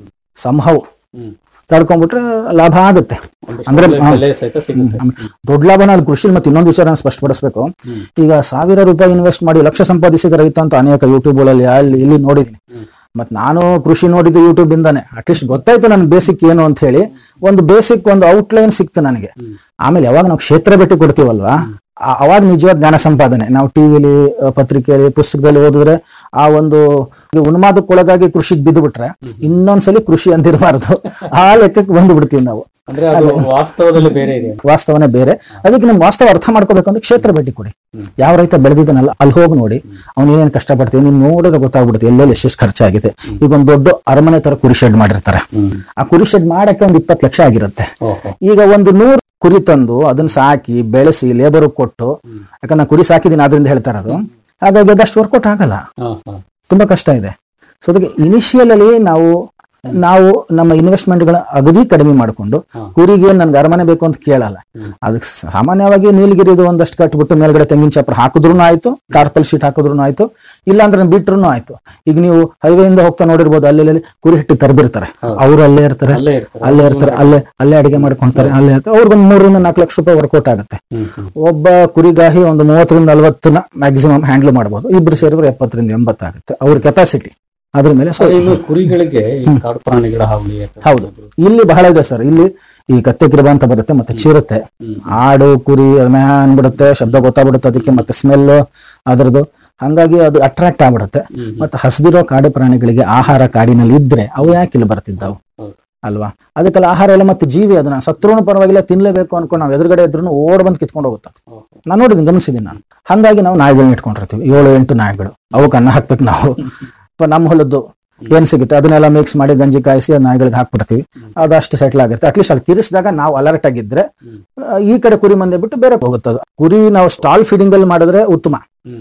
ಸಂಭವ್ ತಡ್ಕೊಂಡ್ಬಿಟ್ರೆ ಲಾಭ ಆಗುತ್ತೆ ಅಂದ್ರೆ ಒಳ್ಳೆ ಹಾ. ಬೆಲೆ ಸಹಿತ ಸಿಗುತ್ತೆ ಹ್ಮ್. ದೊಡ್ಡ ಲಾಭನ ಅಲ್ಲಿ ಕೃಷಿ ಮತ್ತೆ ಇನ್ನೊಂದು ವಿಚಾರ ನಾನು ಸ್ಪಷ್ಟಪಡಿಸ್ಬೇಕು ಈಗ ಸಾವಿರ ರೂಪಾಯಿ ಇನ್ವೆಸ್ಟ್ ಮಾಡಿ ಲಕ್ಷ ಸಂಪಾದಿಸಿದ ರೈತ ಅಂತ ಅನೇಕ ಯೂಟ್ಯೂಬ್ ಗಳಲ್ಲಿ ಅಲ್ಲಿ ಇಲ್ಲಿ ನೋಡಿದೀನಿ ಮತ್ ನಾನು ಕೃಷಿ ನೋಡಿದ್ದು ಯೂಟ್ಯೂಬ್ ಇಂದಾನೆ ಅಟ್ಲೀಸ್ಟ್ ಗೊತ್ತಾಯ್ತು ನನ್ ಬೇಸಿಕ್ ಏನು ಅಂತ ಹೇಳಿ ಒಂದು ಬೇಸಿಕ್ ಒಂದು ಔಟ್ಲೈನ್ ಸಿಕ್ತು ನನಗೆ ಆಮೇಲೆ ಯಾವಾಗ ನಾವು ಕ್ಷೇತ್ರ ಭೇಟಿ ಕೊಡ್ತೀವಲ್ವಾ ಆ- ಅವಾಗ ನಿಜವಾದ ಜ್ಞಾನ ಸಂಪಾದನೆ ನಾವು ಟಿವಿಲಿ ಪತ್ರಿಕೆಯಲ್ಲಿ ಪುಸ್ತಕದಲ್ಲಿ ಓದಿದ್ರೆ ಆ ಒಂದು ಈಗ ಉನ್ಮಾದಕ್ಕೊಳಗಾಗಿ ಕೃಷಿಗೆ ಬಿದ್ದು ಬಿಟ್ರೆ ಇನ್ನೊಂದ್ಸಲಿ ಕೃಷಿ ಅಂತಿರಬಾರ್ದು ಆ ಲೆಕ್ಕಕ್ಕೆ ಬಂದು ಬಿಡ್ತೀವಿ ನಾವು ಅಂದ್ರೆ ಅದು ವಾಸ್ತವದಲ್ಲಿ ಬೇರೆ ಇದೆ ವಾಸ್ತವನೇ ಬೇರೆ ಅದಕ್ಕೆ ನಮ್ಗೆ ವಾಸ್ತವ ಅರ್ಥ ಮಾಡ್ಕೋಬೇಕಂದ್ರೆ ಕ್ಷೇತ್ರ ಭೇಟಿ ಕೊಡಿ ಯಾವ ರೈತ ಬೆಳೆದಿದ್ದಾನಲ್ಲ ಅಲ್ಲಿ ಹೋಗಿ ನೋಡಿ ಅವ್ನು ಏನೇನು ಕಷ್ಟಪಡ್ತೀವಿ ನೀವು ನೋಡಿದ್ರೆ ಗೊತ್ತಾಗ್ಬಿಡುತ್ತೆ ಎಲ್ಲೆಲ್ಲಿ ಎಷ್ಟೆಷ್ಟು ಖರ್ಚಾಗಿದೆ ಈಗ ಒಂದು ದೊಡ್ಡ ಅರಮನೆ ತರ ಕುರಿ ಶೆಡ್ ಮಾಡಿರ್ತಾರೆ ಆ ಕುರಿ ಶೆಡ್ ಮಾಡಕ್ಕೆ ಒಂದು ಇಪ್ಪತ್ತು ಲಕ್ಷ ಆಗಿರುತ್ತೆ ಈಗ ಒಂದು ನೂರು ಕುರಿ ತಂದು ಅದನ್ನ ಸಾಕಿ ಬೆಳೆಸಿ ಲೇಬರ್ ಕೊಟ್ಟು ಯಾಕಂದ್ರೆ ನಾನು ಕುರಿ ಸಾಕಿದ್ದೀನಿ ಅದರಿಂದ ಹೇಳ್ತಾ ಇರೋದು ಹಾಗಾಗಿ ಅದಷ್ಟು ವರ್ಕೌಟ್ ಆಗಲ್ಲ ತುಂಬಾ ಕಷ್ಟ ಇದೆ ಸೊ ಅದಕ್ಕೆ ಇನಿಷಿಯಲ್ ಅಲ್ಲಿ ನಾವು ನಾವು ನಮ್ಮ ಇನ್ವೆಸ್ಟ್ಮೆಂಟ್ಗಳ ಅಗದಿ ಕಡಿಮೆ ಮಾಡಿಕೊಂಡು ಕುರಿಗೆ ನನ್ಗೆ ಅರಮನೆ ಬೇಕು ಅಂತ ಕೇಳಲ್ಲ ಅದಕ್ಕೆ ಸಾಮಾನ್ಯವಾಗಿ ನೀಲಗಿರಿದು ಒಂದಷ್ಟು ಕಟ್ಬಿಟ್ಟು ಮೇಲ್ಗಡೆ ತೆಂಗಿನ ಚಪ್ರ ಹಾಕಿದ್ರು ಆಯ್ತು ಟಾರ್ಪಲ್ ಶೀಟ್ ಹಾಕಿದ್ರು ಆಯ್ತು ಇಲ್ಲ ಅಂದ್ರೆ ಬಿಟ್ರು ಆಯ್ತು ಈಗ ನೀವು ಹೈವೇ ಇಂದ ಹೋಗ್ತಾ ನೋಡಿರ್ಬೋದು ಅಲ್ಲಿ ಕುರಿ ಹಿಟ್ಟಿ ತರಬಿರ್ತಾರೆ ಅವರು ಅಲ್ಲೇ ಇರ್ತಾರೆ ಅಲ್ಲೇ ಇರ್ತಾರೆ ಅಲ್ಲೇ ಅಲ್ಲೇ ಅಡಿಗೆ ಮಾಡ್ಕೊಂತಾರೆ ಅಲ್ಲೇ ಇರ್ತಾರೆ ಅವ್ರಿಗೊಂದು ಮೂರರಿಂದ ನಾಲ್ಕು ಲಕ್ಷ ರೂಪಾಯಿ ವರ್ಕೌಟ್ ಆಗುತ್ತೆ ಒಬ್ಬ ಕುರಿಗಾಹಿ ಒಂದು ಮೂವತ್ತರಿಂದ ನಲವತ್ತನ್ನ ಮ್ಯಾಕ್ಸಿಮಮ್ ಹ್ಯಾಂಡಲ್ ಮಾಡ್ಬೋದು ಇಬ್ರು ಸೇರಿದ್ರೆ ಎಪ್ಪತ್ತರಿಂದ ಎಂಬತ್ತಾಗುತ್ತೆ ಅವ್ರ ಕೆಪಾಸಿಟಿ ಅದ್ರ ಮೇಲೆ ಸೊ ಆದ್ರೆ ಇನ್ನು ಕುರಿಗಳಿಗೆ ಈ ಕಾಡು ಪ್ರಾಣಿಗಳ ಹಾವಳಿ ಅಥವಾ ಹೌದು ಇಲ್ಲಿ ಬಹಳ ಇದೆ ಸರ್ ಇಲ್ಲಿ ಈ ಕತ್ತೆ ಕಿರುಬ ಅಂತ ಬರುತ್ತೆ ಮತ್ತೆ ಚಿರತೆ ಆಡು ಕುರಿ ಅದ್ಮೇ ಅನ್ಬಿಡುತ್ತೆ ಶಬ್ದ ಗೊತ್ತಾಗ್ಬಿಡುತ್ತೆ ಅದಕ್ಕೆ ಮತ್ತೆ ಸ್ಮೆಲ್ ಅದರದ್ದು ಹಂಗಾಗಿ ಅದು ಅಟ್ರಾಕ್ಟ್ ಆಗ್ಬಿಡುತ್ತೆ ಮತ್ತೆ ಹಸಿದಿರೋ ಕಾಡು ಪ್ರಾಣಿಗಳಿಗೆ ಆಹಾರ ಕಾಡಿನಲ್ಲಿ ಇದ್ರೆ ಅವು ಯಾಕೆ ಇಲ್ಲಿ ಬರ್ತಿದ್ದಾವು ಅಲ್ವಾ ಅದಕ್ಕೆಲ್ಲ ಆಹಾರ ಎಲ್ಲ ಮತ್ತೆ ಜೀವಿ ಅದನ್ನ ಸತ್ರುನು ಪರವಾಗಿಲ್ಲ ತಿನ್ಲೇಬೇಕು ಅನ್ಕೊಂಡು ನಾವು ಎದುರುಗಡೆ ಇದ್ರು ಓಡ್ ಬಂದು ಕಿತ್ಕೊಂಡು ಹೋಗುತ್ತೆ ಅದು. ನಾನು ನೋಡಿದ್ದೀನಿ ಗಮನಿಸಿದ್ದೀನಿ ನಾನು ಹಂಗಾಗಿ ನಾವು ನಾಯಿಗಳನ್ನ ಇಟ್ಕೊಂಡಿರ್ತೀವಿ ಏಳು ಎಂಟು ನಾಯಿಗಳು ಅವಕ್ಕೆ ಅನ್ನ ಹಾಕ್ಬೇಕು ನಾವು ಅಥವಾ ನಮ್ಮ ಹೊಲದ್ದು ಏನ್ ಸಿಗುತ್ತೆ ಅದನ್ನೆಲ್ಲ ಮಿಕ್ಸ್ ಮಾಡಿ ಗಂಜಿ ಕಾಯಿಸಿ ಆ ನಾಯಿಗಳಿಗೆ ಹಾಕ್ಬಿಡ್ತೀವಿ ಅದಷ್ಟು ಸೆಟ್ಲ್ ಆಗುತ್ತೆ ಅಟ್ಲೀಸ್ಟ್ ಅದು ಕಿರಿಸಿದಾಗ ನಾವು ಅಲರ್ಟ್ ಆಗಿದ್ರೆ ಆ, ಈ ಕಡೆ ಕುರಿ ಮಂದೆ ಬಿಟ್ಟು ಬೇರೆ ಹೋಗುತ್ತೆ ಅದು ಕುರಿ ನಾವು ಸ್ಟಾಲ್ ಫೀಡಿಂಗ್ ಅಲ್ಲಿ ಮಾಡಿದ್ರೆ ಉತ್ತಮ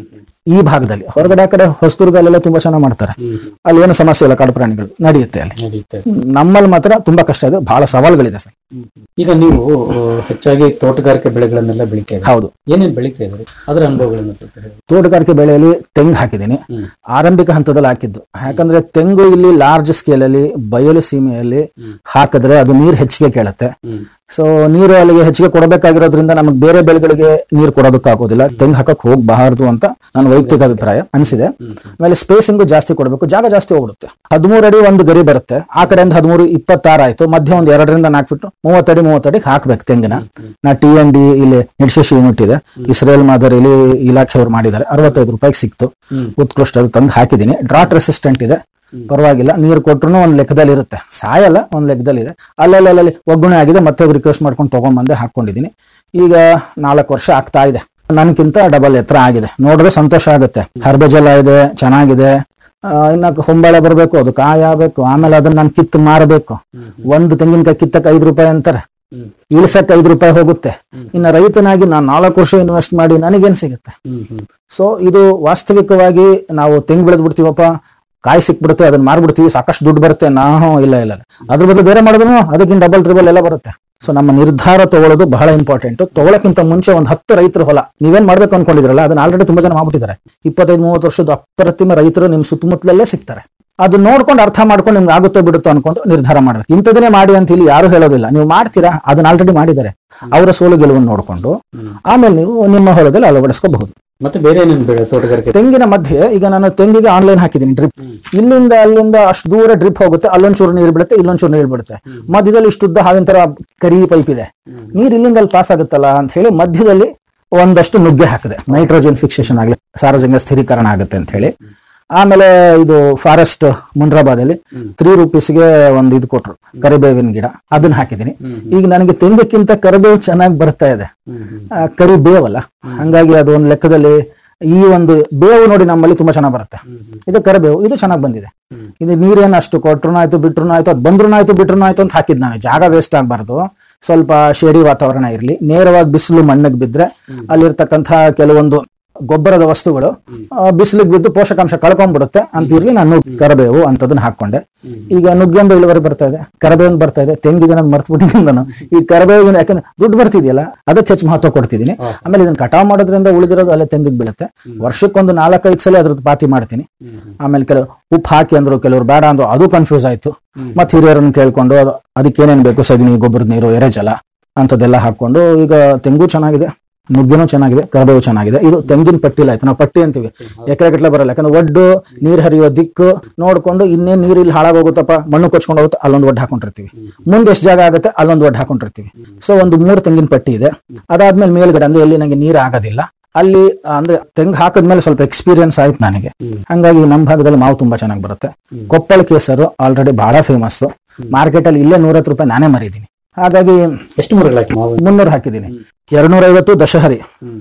ಈ ಭಾಗದಲ್ಲಿ ಹೊರಗಡೆ ಆ ಕಡೆ ಹೊಸದುರ್ಗ ಅಲ್ಲೆಲ್ಲ ತುಂಬಾ ಚೆನ್ನಾಗಿ ಮಾಡ್ತಾರೆ ಅಲ್ಲಿ ಏನು ಸಮಸ್ಯೆ ಇಲ್ಲ ಕಾಡು ಪ್ರಾಣಿಗಳು ನಡೆಯುತ್ತೆ ಅಲ್ಲಿ ನಡೆಯುತ್ತೆ ನಮ್ಮಲ್ಲಿ ಮಾತ್ರ ತುಂಬಾ ಕಷ್ಟ ಇದೆ ಬಹಳ ಸವಾಲುಗಳಿದೆ ಸರ್ ಈಗ ನೀವು ಆ, ಹೆಚ್ಚಾಗಿ ತೋಟಗಾರಿಕೆ ಬೆಳೆಗಳನ್ನೆಲ್ಲ ಬೆಳಿತಾ ಇದ್ದೀರಿ ಹೌದು ಏನೇನ್ ಬೆಳಿತಾ ಇದ್ರಿ ಅದರ ಅನುಭವಗಳನ್ನ ಸ್ವಲ್ಪ ಹೇಳಿ ತೋಟಗಾರಿಕೆ ಬೆಳೆಯಲ್ಲಿ ತೆಂಗು ಹಾಕಿದ್ದೀನಿ ಆರಂಭಿಕ ಹಂತದಲ್ಲಿ ಹಾಕಿದ್ದು ಯಾಕಂದ್ರೆ ತೆಂಗು ಇಲ್ಲಿ ಲಾರ್ಜ್ ಸ್ಕೇಲ್ ಅಲ್ಲಿ ಬಯಲು ಸೀಮೆಯಲ್ಲಿ ಹಾಕಿದ್ರೆ ಅದು ನೀರು ಹೆಚ್ಚಿಗೆ ಕೇಳುತ್ತೆ ಸೊ ನೀರು ಅಲ್ಲಿಗೆ ಹೆಚ್ಚಿಗೆ ಕೊಡಬೇಕಾಗಿರೋದ್ರಿಂದ ನಮಗೆ ಬೇರೆ ಬೆಳೆಗಳಿಗೆ ನೀರು ಕೊಡೋದಕ್ಕಾಗೋದಿಲ್ಲ ತೆಂಗು ಹಾಕಕ್ ಹೋಗಬಾರದು ಅಂತ ನನ್ನ ವೈಯಕ್ತಿಕ ಅಭಿಪ್ರಾಯ ಅನಿಸಿದೆ ಆಮೇಲೆ ಸ್ಪೇಸಿಂಗು ಜಾಸ್ತಿ ಕೊಡಬೇಕು ಜಾಗ ಜಾಸ್ತಿ ಹೋಗ್ಬಿಡುತ್ತೆ ಹದಿಮೂರು ಅಡಿ ಒಂದು ಗರಿ ಬರುತ್ತೆ ಆ ಕಡೆಯಿಂದ ಹದಿಮೂರು ಇಪ್ಪತ್ತಾರು ಆಯ್ತು ಮಧ್ಯ ಒಂದು ಎರಡರಿಂದ ನಾಲ್ಕು ಫಿಟ್ಟು ಮೂವತ್ತಡಿ ಮೂವತ್ತಡಿಗೆ ಹಾಕ್ಬೇಕು ತೆಂಗಿನ ನಾ ಟಿ ಎನ್ ಡಿ ಇಲ್ಲಿ ನಿಡ್ಶೇಶಿ ಯೂನಿಟ್ ಇದೆ ಇಸ್ರೇಲ್ ಮಾದರಿಲಿ ಇಲಾಖೆಯವರು ಮಾಡಿದ್ದಾರೆ ಅರವತ್ತೈದು ರೂಪಾಯಿಗೆ ಸಿಕ್ತು ಉತ್ಕೃಷ್ಟ ಅದು ತಂದು ಹಾಕಿದ್ದೀನಿ ಡ್ರಾಟ್ ರೆಸಿಸ್ಟೆಂಟ್ ಇದೆ ಪರವಾಗಿಲ್ಲ ನೀರು ಕೊಟ್ರು ಒಂದ್ ಲೆಕ್ಕದಲ್ಲಿ ಇರುತ್ತೆ ಸಾಯಲ್ಲ ಒಂದ್ ಲೆಕ್ಕದಲ್ಲಿ ಇದೆ ಅಲ್ಲಲ್ಲಿ ಒಗ್ಗರಣೆ ಆಗಿದೆ ಮತ್ತೆ ರಿಕ್ವೆಸ್ಟ್ ಮಾಡ್ಕೊಂಡು ತಗೊಂಡ್ಬಂದೆ ಹಾಕೊಂಡಿದ್ದೀನಿ ಈಗ ನಾಲ್ಕು ವರ್ಷ ಆಗ್ತಾ ಇದೆ ನನ್ಕಿಂತ ಡಬಲ್ ಎತ್ತರ ಆಗಿದೆ ನೋಡಿದ್ರೆ ಸಂತೋಷ ಆಗುತ್ತೆ ಹರ್ಬೆಜಲ ಇದೆ ಚೆನ್ನಾಗಿದೆ ಆ, ಇನ್ನ ಹೊಂಬಾಳೆ ಬರಬೇಕು ಅದು ಕಾಯಿ ಆಗ್ಬೇಕು ಆಮೇಲೆ ಅದನ್ನ ನಾನು ಕಿತ್ತು ಮಾರಬೇಕು ಒಂದು ತೆಂಗಿನಕಾಯಿ ಕಿತ್ತಕ್ಕೆ ಐದು ರೂಪಾಯಿ ಅಂತಾರೆ ಇಳಿಸಕ್ಕೆ ಐದು ರೂಪಾಯಿ ಹೋಗುತ್ತೆ ಇನ್ನು ರೈತನಾಗಿ ನಾನು ನಾಲ್ಕು ವರ್ಷ ಇನ್ವೆಸ್ಟ್ ಮಾಡಿ ನನಗೇನ್ ಸಿಗುತ್ತೆ ಸೊ ಇದು ವಾಸ್ತವಿಕವಾಗಿ ನಾವು ತೆಂಗು ಬೆಳೆದ್ ಬಿಡ್ತೀವಪ್ಪ ಕಾಯಿ ಸಿಕ್ಬಿಡುತ್ತೆ ಅದನ್ನ ಮಾರ್ಬಿಡ್ತೀವಿ ಸಾಕಷ್ಟು ದುಡ್ಡು ಬರುತ್ತೆ ನಾವು ಇಲ್ಲ ಇಲ್ಲ ಇಲ್ಲ. ಅದ್ರ ಬದಲು ಬೇರೆ ಮಾಡಿದ್ರು ಅದಕ್ಕಿಂತ ಡಬಲ್ ತ್ರಿಬಲ್ ಎಲ್ಲ ಬರುತ್ತೆ ಸೊ ನಮ್ಮ ನಿರ್ಧಾರ ತಗೊಳ್ಳೋದು ಬಹಳ ಇಂಪಾರ್ಟೆಂಟ್ ತಗೊಳಕ್ಕಿಂತ ಮುಂಚೆ ಒಂದು ಹತ್ತು ರೈತರ ಹೊಲ ನೀವೇನ್ ಮಾಡ್ಬೇಕು ಅನ್ಕೊಂಡಿದ್ರಲ್ಲ ಅದನ್ನ ಆಲ್ರೆಡಿ ತುಂಬಾ ಜನ ಮಾಡ್ಬಿಟ್ಟಿದ್ದಾರೆ ಇಪ್ಪತ್ತೈದು ಮೂವತ್ತು ವರ್ಷದ ಅಪ್ರತಿಮ ರೈತರು ನಿಮ್ ಸುತ್ತಮುತ್ತಲಲ್ಲೇ ಸಿಗ್ತಾರೆ ಅದು ನೋಡ್ಕೊಂಡು ಅರ್ಥ ಮಾಡ್ಕೊಂಡು ನಿಮ್ಗೆ ಆಗುತ್ತೋ ಬಿಡುತ್ತೋ ಅನ್ಕೊಂಡು ನಿರ್ಧಾರ ಮಾಡ್ಬೇಕು ಇಂಥದನ್ನೇ ಮಾಡಿ ಅಂತ ಇಲ್ಲಿ ಯಾರು ಹೇಳೋದಿಲ್ಲ ನೀವು ಮಾಡ್ತೀರಾ ಅದನ್ನ ಆಲ್ರೆಡಿ ಮಾಡಿದ್ದಾರೆ ಅವರ ಸೋಲು ಗೆಲುವನ್ನು ನೋಡ್ಕೊಂಡು ಆಮೇಲೆ ನೀವು ನಿಮ್ಮ ಹೊಲದಲ್ಲಿ ಅಳವಡಿಸ್ಕೋಬಹುದು ಮತ್ತೆ ಬೇರೆ ಏನೇನು ಬೆಳೆ ತೋಟಗಾರಿಕೆ ತೆಂಗಿನ ಮಧ್ಯೆ ಈಗ ನಾನು ತೆಂಗಿಗೆ ಆನ್ಲೈನ್ ಹಾಕಿದ್ದೀನಿ ಡ್ರಿಪ್ ಇಲ್ಲಿಂದ ಅಲ್ಲಿಂದ ಅಷ್ಟು ದೂರ ಡ್ರಿಪ್ ಹೋಗುತ್ತೆ ಅಲ್ಲೊಂಚೂರು ನೀರು ಬಿಡುತ್ತೆ ಇಲ್ಲೊಂಚೂರು ನೀರು ಬಿಡುತ್ತೆ ಮಧ್ಯದಲ್ಲಿ ಇಷ್ಟುದ್ದ ಹಾವಿನ ತರ ಕರಿ ಪೈಪ್ ಇದೆ ನೀರು ಇಲ್ಲಿಂದ ಅಲ್ಲಿ ಪಾಸ್ ಆಗುತ್ತಲ್ಲ ಅಂತ ಹೇಳಿ ಮಧ್ಯದಲ್ಲಿ ಒಂದಷ್ಟು ನುಗ್ಗೆ ಹಾಕಿದೆ ನೈಟ್ರೋಜನ್ ಫಿಕ್ಸೇಷನ್ ಆಗಲಿ ಸಾರ್ವಜನಿಕ ಸ್ಥಿರೀಕರಣ ಆಗುತ್ತೆ ಅಂತ ಹೇಳಿ ಆಮೇಲೆ ಇದು ಫಾರೆಸ್ಟ್ ಮುಂಡ್ರಾಬಾದಲ್ಲಿ ತ್ರೀ ರುಪೀಸ್ಗೆ ಒಂದು ಇದು ಕೊಟ್ರು ಕರಿಬೇವಿನ ಗಿಡ ಅದನ್ನ ಹಾಕಿದ್ದೀನಿ ಈಗ ನನಗೆ ತೆಂಗಕ್ಕಿಂತ ಕರಿಬೇವು ಚೆನ್ನಾಗಿ ಬರ್ತಾ ಇದೆ ಆ, ಕರಿಬೇವಲ್ಲ ಹಂಗಾಗಿ ಅದು ಒಂದು ಲೆಕ್ಕದಲ್ಲಿ ಈ ಒಂದು ಬೇವು ನೋಡಿ ನಮ್ಮಲ್ಲಿ ತುಂಬಾ ಚೆನ್ನಾಗಿ ಬರುತ್ತೆ ಇದು ಕರಿಬೇವು ಇದು ಚೆನ್ನಾಗಿ ಬಂದಿದೆ ಇದು ನೀರೇನು ಅಷ್ಟು ಕೊಟ್ರು ಆಯ್ತು ಬಿಟ್ರು ಆಯ್ತು ಅದು ಬಂದ್ರು ಆಯ್ತು ಬಿಟ್ರು ಆಯ್ತು ಅಂತ ಹಾಕಿದ್ ನಾನು ಜಾಗ ವೇಸ್ಟ್ ಆಗಬಾರ್ದು ಸ್ವಲ್ಪ ಶೇಡಿ ವಾತಾವರಣ ಇರಲಿ ನೇರವಾಗಿ ಬಿಸಿಲು ಮಣ್ಣಿಗೆ ಬಿದ್ರೆ ಅಲ್ಲಿರ್ತಕ್ಕಂಥ ಕೆಲವೊಂದು ಗೊಬ್ಬರದ ವಸ್ತುಗಳು ಬಿಸಿಲಿಗೆ ಬಿದ್ದು ಪೋಷಕಾಂಶ ಕಳ್ಕೊಂಡ್ಬಿಡುತ್ತೆ ಅಂತ ಇರ್ಲಿ ನಾನು ಕರಬೇವು ಅಂತದನ್ನ ಹಾಕೊಂಡೆ ಈಗ ನುಗ್ಗೆಂದು ಇಳುವರಿ ಬರ್ತಾ ಇದೆ ಕರಬೇವಿನ ಬರ್ತಾ ಇದೆ ತೆಂಗಿದೆ ನಾನು ಮರ್ತು ಬಿಟ್ಟಿದ್ದೀನಿ ನಾನು ಈ ಕರಬೇವಿನ ಯಾಕಂದ್ರೆ ದುಡ್ಡು ಬರ್ತಿದೆಯಲ್ಲ ಅದಕ್ಕೆ ಹೆಚ್ಚು ಮಹತ್ವ ಕೊಡ್ತಿದ್ದೀನಿ ಆಮೇಲೆ ಇದನ್ನ ಕಟಾವ್ ಮಾಡೋದ್ರಿಂದ ಉಳಿದಿರೋದು ಅಲ್ಲೇ ತೆಂಗಿಗೆ ಬೀಳುತ್ತೆ ವರ್ಷಕ್ಕೊಂದು ನಾಲ್ಕೈದು ಸಲ ಅದ್ರದ್ದು ಪಾತಿ ಮಾಡ್ತೀನಿ ಆಮೇಲೆ ಕೆಲವು ಉಪ್ಪು ಹಾಕಿ ಅಂದ್ರು ಕೆಲವರು ಬೇಡ ಅಂದ್ರು ಅದು ಕನ್ಫ್ಯೂಸ್ ಆಯ್ತು ಮತ್ತೆ ಹಿರಿಯರನ್ನು ಕೇಳ್ಕೊಂಡು ಅದು ಅದಕ್ಕೆ ಏನೇನ್ ಬೇಕು ಸಗಣಿ ಗೊಬ್ಬರದ ನೀರು ಎರೆಜಲ ಅಂತದೆಲ್ಲ ಹಾಕೊಂಡು ಈಗ ತೆಂಗು ಚೆನ್ನಾಗಿದೆ ನುಗ್ಗೆನೂ ಚೆನ್ನಾಗಿದೆ ಕರಬೇವು ಚೆನ್ನಾಗಿದೆ ಇದು ತೆಂಗಿನ ಪಟ್ಟಿಲ ಆಯ್ತು ನಾವು ಪಟ್ಟಿ ಅಂತೀವಿ ಎಕರೆ ಗಟ್ಟಲೆ ಬರಲ್ಲ ಯಾಕಂದ್ರೆ ಒಡ್ಡು ನೀರ್ ಹರಿಯೋ ದಿಕ್ಕು ನೋಡ್ಕೊಂಡು ಇನ್ನೇನ್ ನೀರ್ ಇಲ್ಲಿ ಹಾಳಾಗೋಗುತ್ತಪ್ಪ ಮಣ್ಣು ಕೊಚ್ಕೊಂಡು ಹೋಗುತ್ತೆ ಅಲ್ಲೊಂದು ಒಡ್ಡು ಹಾಕೊಂಡಿರ್ತೀವಿ ಮುಂದೆ ಎಷ್ಟು ಜಾಗ ಆಗುತ್ತೆ ಅಲ್ಲೊಂದು ಒಡ್ಡು ಹಾಕೊಂಡಿರ್ತೀವಿ ಸೊ ಒಂದು ಮೂರು ತೆಂಗಿನ ಪಟ್ಟಿ ಇದೆ ಅದಾದ್ಮೇಲೆ ಮೇಲ್ಗಡೆ ಅಂದ್ರೆ ಎಲ್ಲಿ ನಂಗೆ ನೀರು ಆಗೋದಿಲ್ಲ ಅಲ್ಲಿ ಅಂದ್ರೆ ತೆಂಗು ಹಾಕಿದ್ಮೇಲೆ ಸ್ವಲ್ಪ ಎಕ್ಸ್ಪೀರಿಯನ್ಸ್ ಆಯ್ತು ನನಗೆ ಹಂಗಾಗಿ ನಮ್ಮ ಭಾಗದಲ್ಲಿ ಮಾವು ತುಂಬಾ ಚೆನ್ನಾಗಿ ಬರುತ್ತೆ ಕೊಪ್ಪಳ ಕೇಸರು ಆಲ್ರೆಡಿ ಬಹಳ ಫೇಮಸ್ ಮಾರ್ಕೆಟ್ ಅಲ್ಲಿ ಇಲ್ಲೇ ನೂರತ್ತು ರೂಪಾಯಿ ನಾನೇ ಮರಿದ್ದೀನಿ ಹಾಗಾಗಿ ಎಷ್ಟು ಮರಗಳಾಯ್ತು ಮಾವು ಮುನ್ನೂರು ಹಾಕಿದ್ದೀನಿ ಎರಡ್ನೂರ ಐವತ್ತು ದಶಹರಿ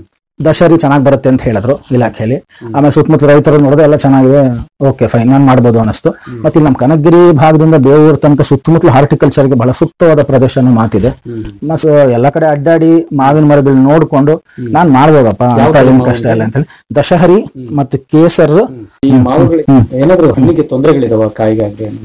ದಶಹರಿ ಚೆನ್ನಾಗಿ ಬರುತ್ತೆ ಅಂತ ಹೇಳಿದ್ರು ಇಲಾಖೆಯಲ್ಲಿ ಆಮೇಲೆ ಸುತ್ತಮುತ್ತ ರೈತರು ನೋಡಿದ್ರೆ ಎಲ್ಲ ಚೆನ್ನಾಗಿದೆ ಓಕೆ ಫೈನ್ ನಾನು ಮಾಡ್ಬೋದು ಅನಿಸ್ತು ಮತ್ತೆ ಇಲ್ಲಿ ನಮ್ಮ ಕನಕಗಿರಿ ಭಾಗದಿಂದ ಬೇವೂರು ತನಕ ಸುತ್ತಮುತ್ತಲು ಹಾರ್ಟಿಕಲ್ಚರ್ಗೆ ಬಹಳ ಸೂಕ್ತವಾದ ಪ್ರದೇಶ ಅನ್ನೋ ಮಾತಿದೆ ಮತ್ತೆ ಎಲ್ಲ ಕಡೆ ಅಡ್ಡಾಡಿ ಮಾವಿನ ಮರಗಳು ನೋಡ್ಕೊಂಡು ನಾನ್ ಮಾಡ್ಬೋದಪ್ಪ ಅಂತ ಏನು ಕಷ್ಟ ಇಲ್ಲ ಅಂತ ಹೇಳಿ ದಶಹರಿ ಮತ್ತು ಕೇಸರ್ ಈ ಮಾವುಗಳಿಗೆ ಏನಾದ್ರು ಹಣ್ಣಿಗೆ ತೊಂದರೆಗಳಿದಾವ ಕಾಯಿಗಾಗ್ಲಿ ಹಣ್ಣಿಗೆ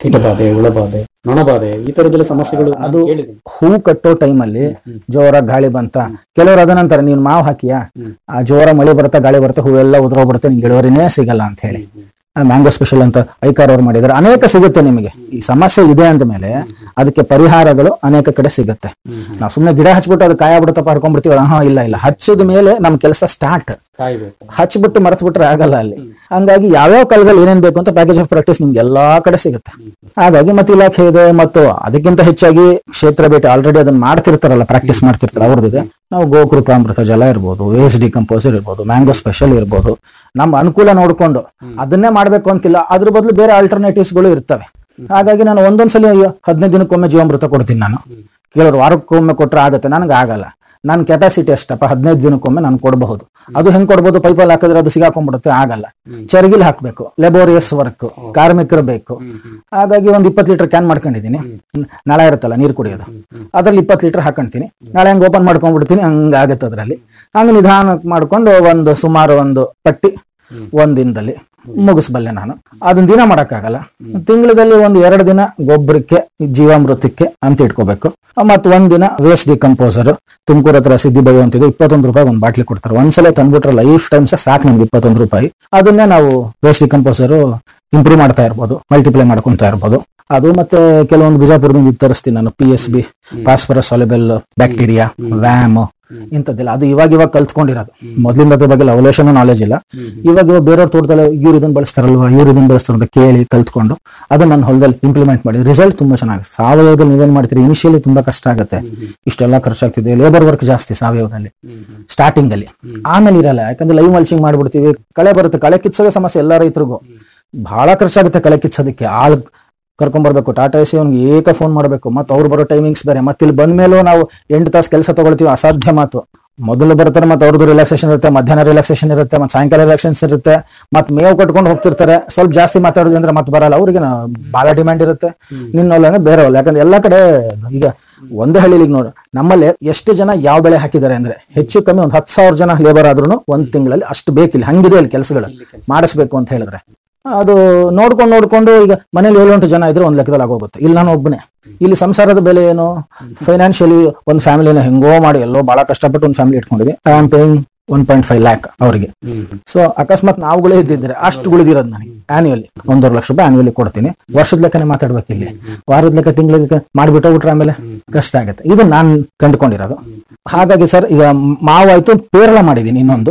ಕೀಟಬಾಧೆ ಹುಳಬಾಧೆ ನೊಣಬಾಧೆ ಈ ತರದೆಲ್ಲ ಸಮಸ್ಯೆಗಳು ನಾನು ಅದು ಕೇಳಿದ್ದೀನಿ ಹೂ ಕಟ್ಟೋ ಟೈಮಲ್ಲಿ ಜೋರ ಗಾಳಿ ಬಂತ ಕೆಲವರು ಅದನಂತರ ನೀನ್ ಮಾವು ಹಾಕಿಯಾ ಆ ಜೋರ ಮಳೆ ಬರ್ತಾ ಗಾಳಿ ಬರ್ತಾ ಹೂವೆಲ್ಲ ಉದುರೋಗ್ಬಿಡುತ್ತೆ ನಿಂಗೆ ಇಳುವರಿನೇ ಸಿಗಲ್ಲ ಅಂತ ಹೇಳಿ ಮ್ಯಾಂಗೋ ಸ್ಪೆಷಲ್ ಅಂತ ಐಕಾರ್ ಅವ್ರು ಮಾಡಿದ್ದಾರೆ ಅನೇಕ ಸಿಗುತ್ತೆ ನಿಮಗೆ ಈ ಸಮಸ್ಯೆ ಇದೆ ಅಂದ ಮೇಲೆ ಅದಕ್ಕೆ ಪರಿಹಾರಗಳು ಅನೇಕ ಕಡೆ ಸಿಗುತ್ತೆ ನಾವು ಸುಮ್ಮನೆ ಗಿಡ ಹಚ್ಬಿಟ್ಟು ಅದು ಕಾಯ ಬಿಡುತ್ತಪ್ಪ ಹರ್ಕೊಂಡ್ಬಿಡ್ತೀವಿ ಹಾ ಇಲ್ಲ ಇಲ್ಲ ಹಚ್ಚಿದ ಮೇಲೆ ನಮ್ ಕೆಲಸ ಸ್ಟಾರ್ಟ್ ಕಾಯ್ಬೇಕು ಹಚ್ಬಿಟ್ಟು ಮರೆತು ಬಿಟ್ರೆ ಆಗಲ್ಲ ಅಲ್ಲಿ ಹಂಗಾಗಿ ಯಾವ್ಯಾವ ಕಾಲದಲ್ಲಿ ಏನೇನ್ ಬೇಕು ಅಂತ ಪ್ಯಾಕೇಜ್ ಆಫ್ ಪ್ರಾಕ್ಟೀಸ್ ನಿಮ್ಗೆ ಎಲ್ಲಾ ಕಡೆ ಸಿಗುತ್ತೆ ಹಾಗಾಗಿ ಮತ್ತೆ ಇಲಾಖೆ ಇದೆ ಮತ್ತು ಅದಕ್ಕಿಂತ ಹೆಚ್ಚಾಗಿ ಕ್ಷೇತ್ರ ಭೇಟಿ ಆಲ್ರೆಡಿ ಅದನ್ನ ಮಾಡ್ತಿರ್ತಾರಲ್ಲ ಪ್ರಾಕ್ಟೀಸ್ ಮಾಡ್ತಿರ್ತಾರೆ ಅವ್ರದ್ದಿದೆ ನಾವು ಗೋಕೃಪಾಮೃತ ಜಲ ಇರ್ಬೋದು ವೇಸ್ಟ್ ಡಿಕಂಪೋಸರ್ ಇರ್ಬೋದು ಮ್ಯಾಂಗೋ ಸ್ಪೆಷಲ್ ಇರ್ಬೋದು ನಮ್ಮ ಅನುಕೂಲ ನೋಡ್ಕೊಂಡು ಅದನ್ನೇ ಮಾಡ್ಬೇಕು ಅಂತಿಲ್ಲ ಅದ್ರ ಬದಲು ಬೇರೆ alternatives ಗಳು ಇರ್ತವೆ ಹಾಗಾಗಿ ನಾನು ಒಂದೊಂದ್ಸಲಿ ಅಯ್ಯೋ ಹದಿನೈದು ದಿನಕ್ಕೊಮ್ಮೆ ಜೀವಾಮೃತ ಕೊಡ್ತೀನಿ ನಾನು ಕೆಲವರು ವಾರಕ್ಕೊಮ್ಮೆ ಕೊಟ್ರೆ ಆಗುತ್ತೆ ನನಗೆ ಆಗಲ್ಲ ನನ್ನ ಕೆಪಾಸಿಟಿ ಅಷ್ಟಪ್ಪ ಹದಿನೈದು ದಿನಕ್ಕೊಮ್ಮೆ ನಾನು ಕೊಡಬಹುದು ಅದು ಹೆಂಗ್ ಕೊಡ್ಬೋದು ಪೈಪಲ್ಲಿ ಹಾಕಿದ್ರೆ ಅದು ಸಿಗಾಕೊಂಡ್ಬಿಡುತ್ತೆ ಆಗಲ್ಲ ಚರಗಿಲ್ ಹಾಕ್ಬೇಕು ಲೆಬೋರಿಯಸ್ ವರ್ಕ್ ಕಾರ್ಮಿಕರು ಬೇಕು ಹಾಗಾಗಿ ಒಂದು ಇಪ್ಪತ್ತು ಲೀಟರ್ ಕ್ಯಾನ್ ಮಾಡ್ಕೊಂಡಿದ್ದೀನಿ ನಾಳೆ ಇರುತ್ತಲ್ಲ ನೀರು ಕುಡಿಯೋದು ಅದ್ರಲ್ಲಿ ಇಪ್ಪತ್ತು ಲೀಟರ್ ಹಾಕೊಂತೀನಿ ನಾಳೆ ಹಂಗೆ ಓಪನ್ ಮಾಡ್ಕೊಂಡ್ಬಿಡ್ತೀನಿ ಹಂಗಾಗತ್ತೆ ಅದರಲ್ಲಿ ಹಂಗೆ ನಿಧಾನ ಮಾಡ್ಕೊಂಡು ಒಂದು ಸುಮಾರು ಒಂದು ಪಟ್ಟಿ ಒಂದ್ ದಿನದಲ್ಲಿ ಮುಗಿಸ್ಬಲ್ಲೆ ನಾನು ಅದನ್ನ ದಿನ ಮಾಡಕ್ಕಾಗಲ್ಲ ತಿಂಗಳಲ್ಲಿ ಒಂದು ಎರಡು ದಿನ ಗೊಬ್ಬರಕ್ಕೆ ಜೀವಾಮೃತಕ್ಕೆ ಅಂತ ಇಟ್ಕೋಬೇಕು ಮತ್ ಒಂದ್ ದಿನ ವೇಸ್ಟ್ ಡಿಕಂಪೋಸರ್ ತುಮಕೂರು ಹತ್ರ ಸಿದ್ದಿ ಬೈ ಅಂತಿದ್ದು ಇಪ್ಪತ್ತೊಂದು ರೂಪಾಯಿ ಒಂದು ಬಾಟ್ಲಿ ಕೊಡ್ತಾರೆ ಒಂದ್ಸಲ ತಂದ್ಬಿಟ್ರೆ ಲೈಫ್ ಟೈಮ್ಸ್ ಸಾಕು ನಮ್ಗೆ ಇಪ್ಪತ್ತೊಂದು ರೂಪಾಯಿ ಅದನ್ನೇ ನಾವು ವೇಸ್ಟ್ ಡಿಕಂಪೋಸರ್ ಇಂಪ್ರೂವ್ ಮಾಡ್ತಾ ಇರ್ಬೋದು ಮಲ್ಟಿಪ್ಲೈ ಮಾಡ್ಕೊಂತಾ ಇರ್ಬೋದು ಅದು ಮತ್ತೆ ಕೆಲವೊಂದು ಬಿಜಾಪುರದಿಂದ ಇದು ತರಿಸ್ತೀನಿ ನಾನು P S B phosphorus soluble bacteria VAM ಇಂಥದ್ದಿಲ್ಲ ಅದು ಇವಾಗ ಇವಾಗ ಕಲ್ತ್ಕೊಂಡಿರೋದು ಮೊದ್ಲಿಂದ ಅದ್ರ ಬಗ್ಗೆ ಅವಲೇಷನ್ ನಾಲೆಜ್ ಇಲ್ಲ ಇವಾಗ ಇವಾಗ ಬೇರೆಯವ್ರ ತೋಟದಲ್ಲಿ ಇವ್ರು ಇದನ್ನ ಬಳಸ್ತಾರಲ್ವಾ ಇವ್ರು ಇದನ್ನ ಬಳಸ್ತಾರೆ ಅಂತ ಕೇಳಿ ಕಲ್ತ್ಕೊಂಡು ಅದನ್ನ ನನ್ನ ಹೊಲದಲ್ಲಿ ಇಂಪ್ಲಿಮೆಂಟ್ ಮಾಡಿ ರಿಸಲ್ಟ್ ತುಂಬಾ ಚೆನ್ನಾಗಿದೆ ಸಾವಯವದಲ್ಲಿ ನೀವೇನ್ ಮಾಡ್ತೀರಿ ಇನಿಷಿಯಲಿ ತುಂಬಾ ಕಷ್ಟ ಆಗುತ್ತೆ ಇಷ್ಟೆಲ್ಲ ಖರ್ಚಾಗ್ತಿದೆ ಲೇಬರ್ ವರ್ಕ್ ಜಾಸ್ತಿ ಸಾವಯವದಲ್ಲಿ ಸ್ಟಾರ್ಟಿಂಗ್ ಅಲ್ಲಿ ಆಮೇಲೆ ಇರಲ್ಲ ಯಾಕಂದ್ರೆ ಲೈವ್ ಮಲ್ಚಿಂಗ್ ಮಾಡ್ಬಿಡ್ತೀವಿ ಕಳೆ ಬರುತ್ತೆ ಕಳೆ ಕಿತ್ಸೋದೇ ಸಮಸ್ಯೆ ಎಲ್ಲ ರೈತರಿಗೂ ಬಹಳ ಖರ್ಚಾಗುತ್ತೆ ಕಳೆ ಕಿತ್ಸೋದಕ್ಕೆ ಆಳ್ ಕರ್ಕೊಂಡ್ಬರ್ಬೇಕು ಟಾಟಾ ಎಸಿ ಅವ್ನಿಗೆ ಏಕ ಫೋನ್ ಮಾಡಬೇಕು ಮತ್ತೆ ಅವ್ರು ಬರೋ ಟೈಮಿಂಗ್ಸ್ ಬೇರೆ ಮತ್ತೆ ಇಲ್ಲಿ ಬಂದ್ಮೇಲೂ ನಾವು ಎಂಟು ತಾಸು ಕೆಲಸ ತಗೊಳ್ತೀವಿ ಅಸಾಧ್ಯ ಮಾತು ಮೊದಲು ಬರ್ತಾರೆ ಮತ್ತೆ ಅವ್ರದ್ದು ರಿಲ್ಯಾಕ್ಸೇಷನ್ ಇರುತ್ತೆ ಮಧ್ಯಾಹ್ನ ರಿಲ್ಯಾಕ್ಸೇಷನ್ ಇರುತ್ತೆ ಮತ್ತೆ ಸಾಯಂಕಾಲ ರಿಲ್ಯಾಕ್ಸೇಷನ್ ಇರುತ್ತೆ ಮತ್ತೆ ಮೇವು ಕಟ್ಕೊಂಡು ಹೋಗ್ತಿರ್ತಾರೆ ಸ್ವಲ್ಪ ಜಾಸ್ತಿ ಮಾತಾಡೋದು ಅಂದ್ರೆ ಮತ್ತೆ ಬರಲ್ಲ ಅವ್ರಿಗೆ ಬಹಳ ಡಿಮ್ಯಾಂಡ್ ಇರುತ್ತೆ ನಿನ್ನ ಹೊಲ ಅಂದ್ರೆ ಬೇರೆ ಹೊಲ ಯಾಕಂದ್ರೆ ಎಲ್ಲಾ ಕಡೆ ಈಗ ಒಂದೇ ಹಳ್ಳಿಲಿ ನೋಡಿ ನಮ್ಮಲ್ಲಿ ಎಷ್ಟು ಜನ ಯಾವ ಬೆಳೆ ಹಾಕಿದ್ದಾರೆ ಅಂದ್ರೆ ಹೆಚ್ಚು ಕಮ್ಮಿ ಒಂದು ಹತ್ತು ಸಾವಿರ ಜನ ಲೇಬರ್ ಆದ್ರೂ ಒಂದ್ ತಿಂಗಳಲ್ಲಿ ಅಷ್ಟು ಬೇಕಿಲ್ಲ ಹಂಗಿದೆ ಅಲ್ಲಿ ಕೆಲಸಗಳು ಮಾಡಿಸ್ಬೇಕು ಅಂತ ಹೇಳಿದ್ರೆ ಅದು ನೋಡ್ಕೊಂಡು ನೋಡ್ಕೊಂಡು ಈಗ ಮನೇಲಿ ಏಳೆಂಟು ಜನ ಇದ್ರೆ ಒಂದ್ ಲೆಕ್ಕದಲ್ಲಿ ಆಗೋಗುತ್ತೆ ಇಲ್ಲಿ ನಾನು ಒಬ್ಬನೇ ಇಲ್ಲಿ ಸಂಸಾರದ ಬೆಲೆ ಏನು ಫೈನಾನ್ಷಿಯಲಿ ಒಂದು ಫ್ಯಾಮಿಲಿನ ಹೆಂಗೋ ಮಾಡಿ ಎಲ್ಲೋ ಬಹಳ ಕಷ್ಟಪಟ್ಟು ಒಂದು ಫ್ಯಾಮಿಲಿ ಇಟ್ಕೊಂಡಿದೆ I am paying one point five lakh ಅವರಿಗೆ ಸೊ ಅಕಸ್ಮಾತ್ ನಾವುಗಳೇ ಇದ್ದಿದ್ರೆ ಅಷ್ಟು ಉಳಿದಿರೋದು ನನಗೆ ಆನ್ಯುವಲಿ ಒಂದೂವರೆ ಲಕ್ಷ ರೂಪಾಯಿ ಆನ್ಯುವಲಿ ಕೊಡ್ತೀನಿ ವರ್ಷದ ಲೆಕ್ಕನೆ ಮಾತಾಡ್ಬೇಕು ಇಲ್ಲಿ ವಾರದ ಲೆಕ್ಕ ತಿಂಗಳ ಲೆಕ್ಕ ಮಾಡ್ಬಿಟ್ಟು ಬಿಟ್ರೆ ಆಮೇಲೆ ಕಷ್ಟ ಆಗುತ್ತೆ ಇದು ನಾನು ಕಂಡುಕೊಂಡಿರೋದು ಹಾಗಾಗಿ ಸರ್ ಈಗ ಮಾವು ಆಯ್ತು ಪೇರಳ ಮಾಡಿದ್ದೀನಿ ಇನ್ನೊಂದು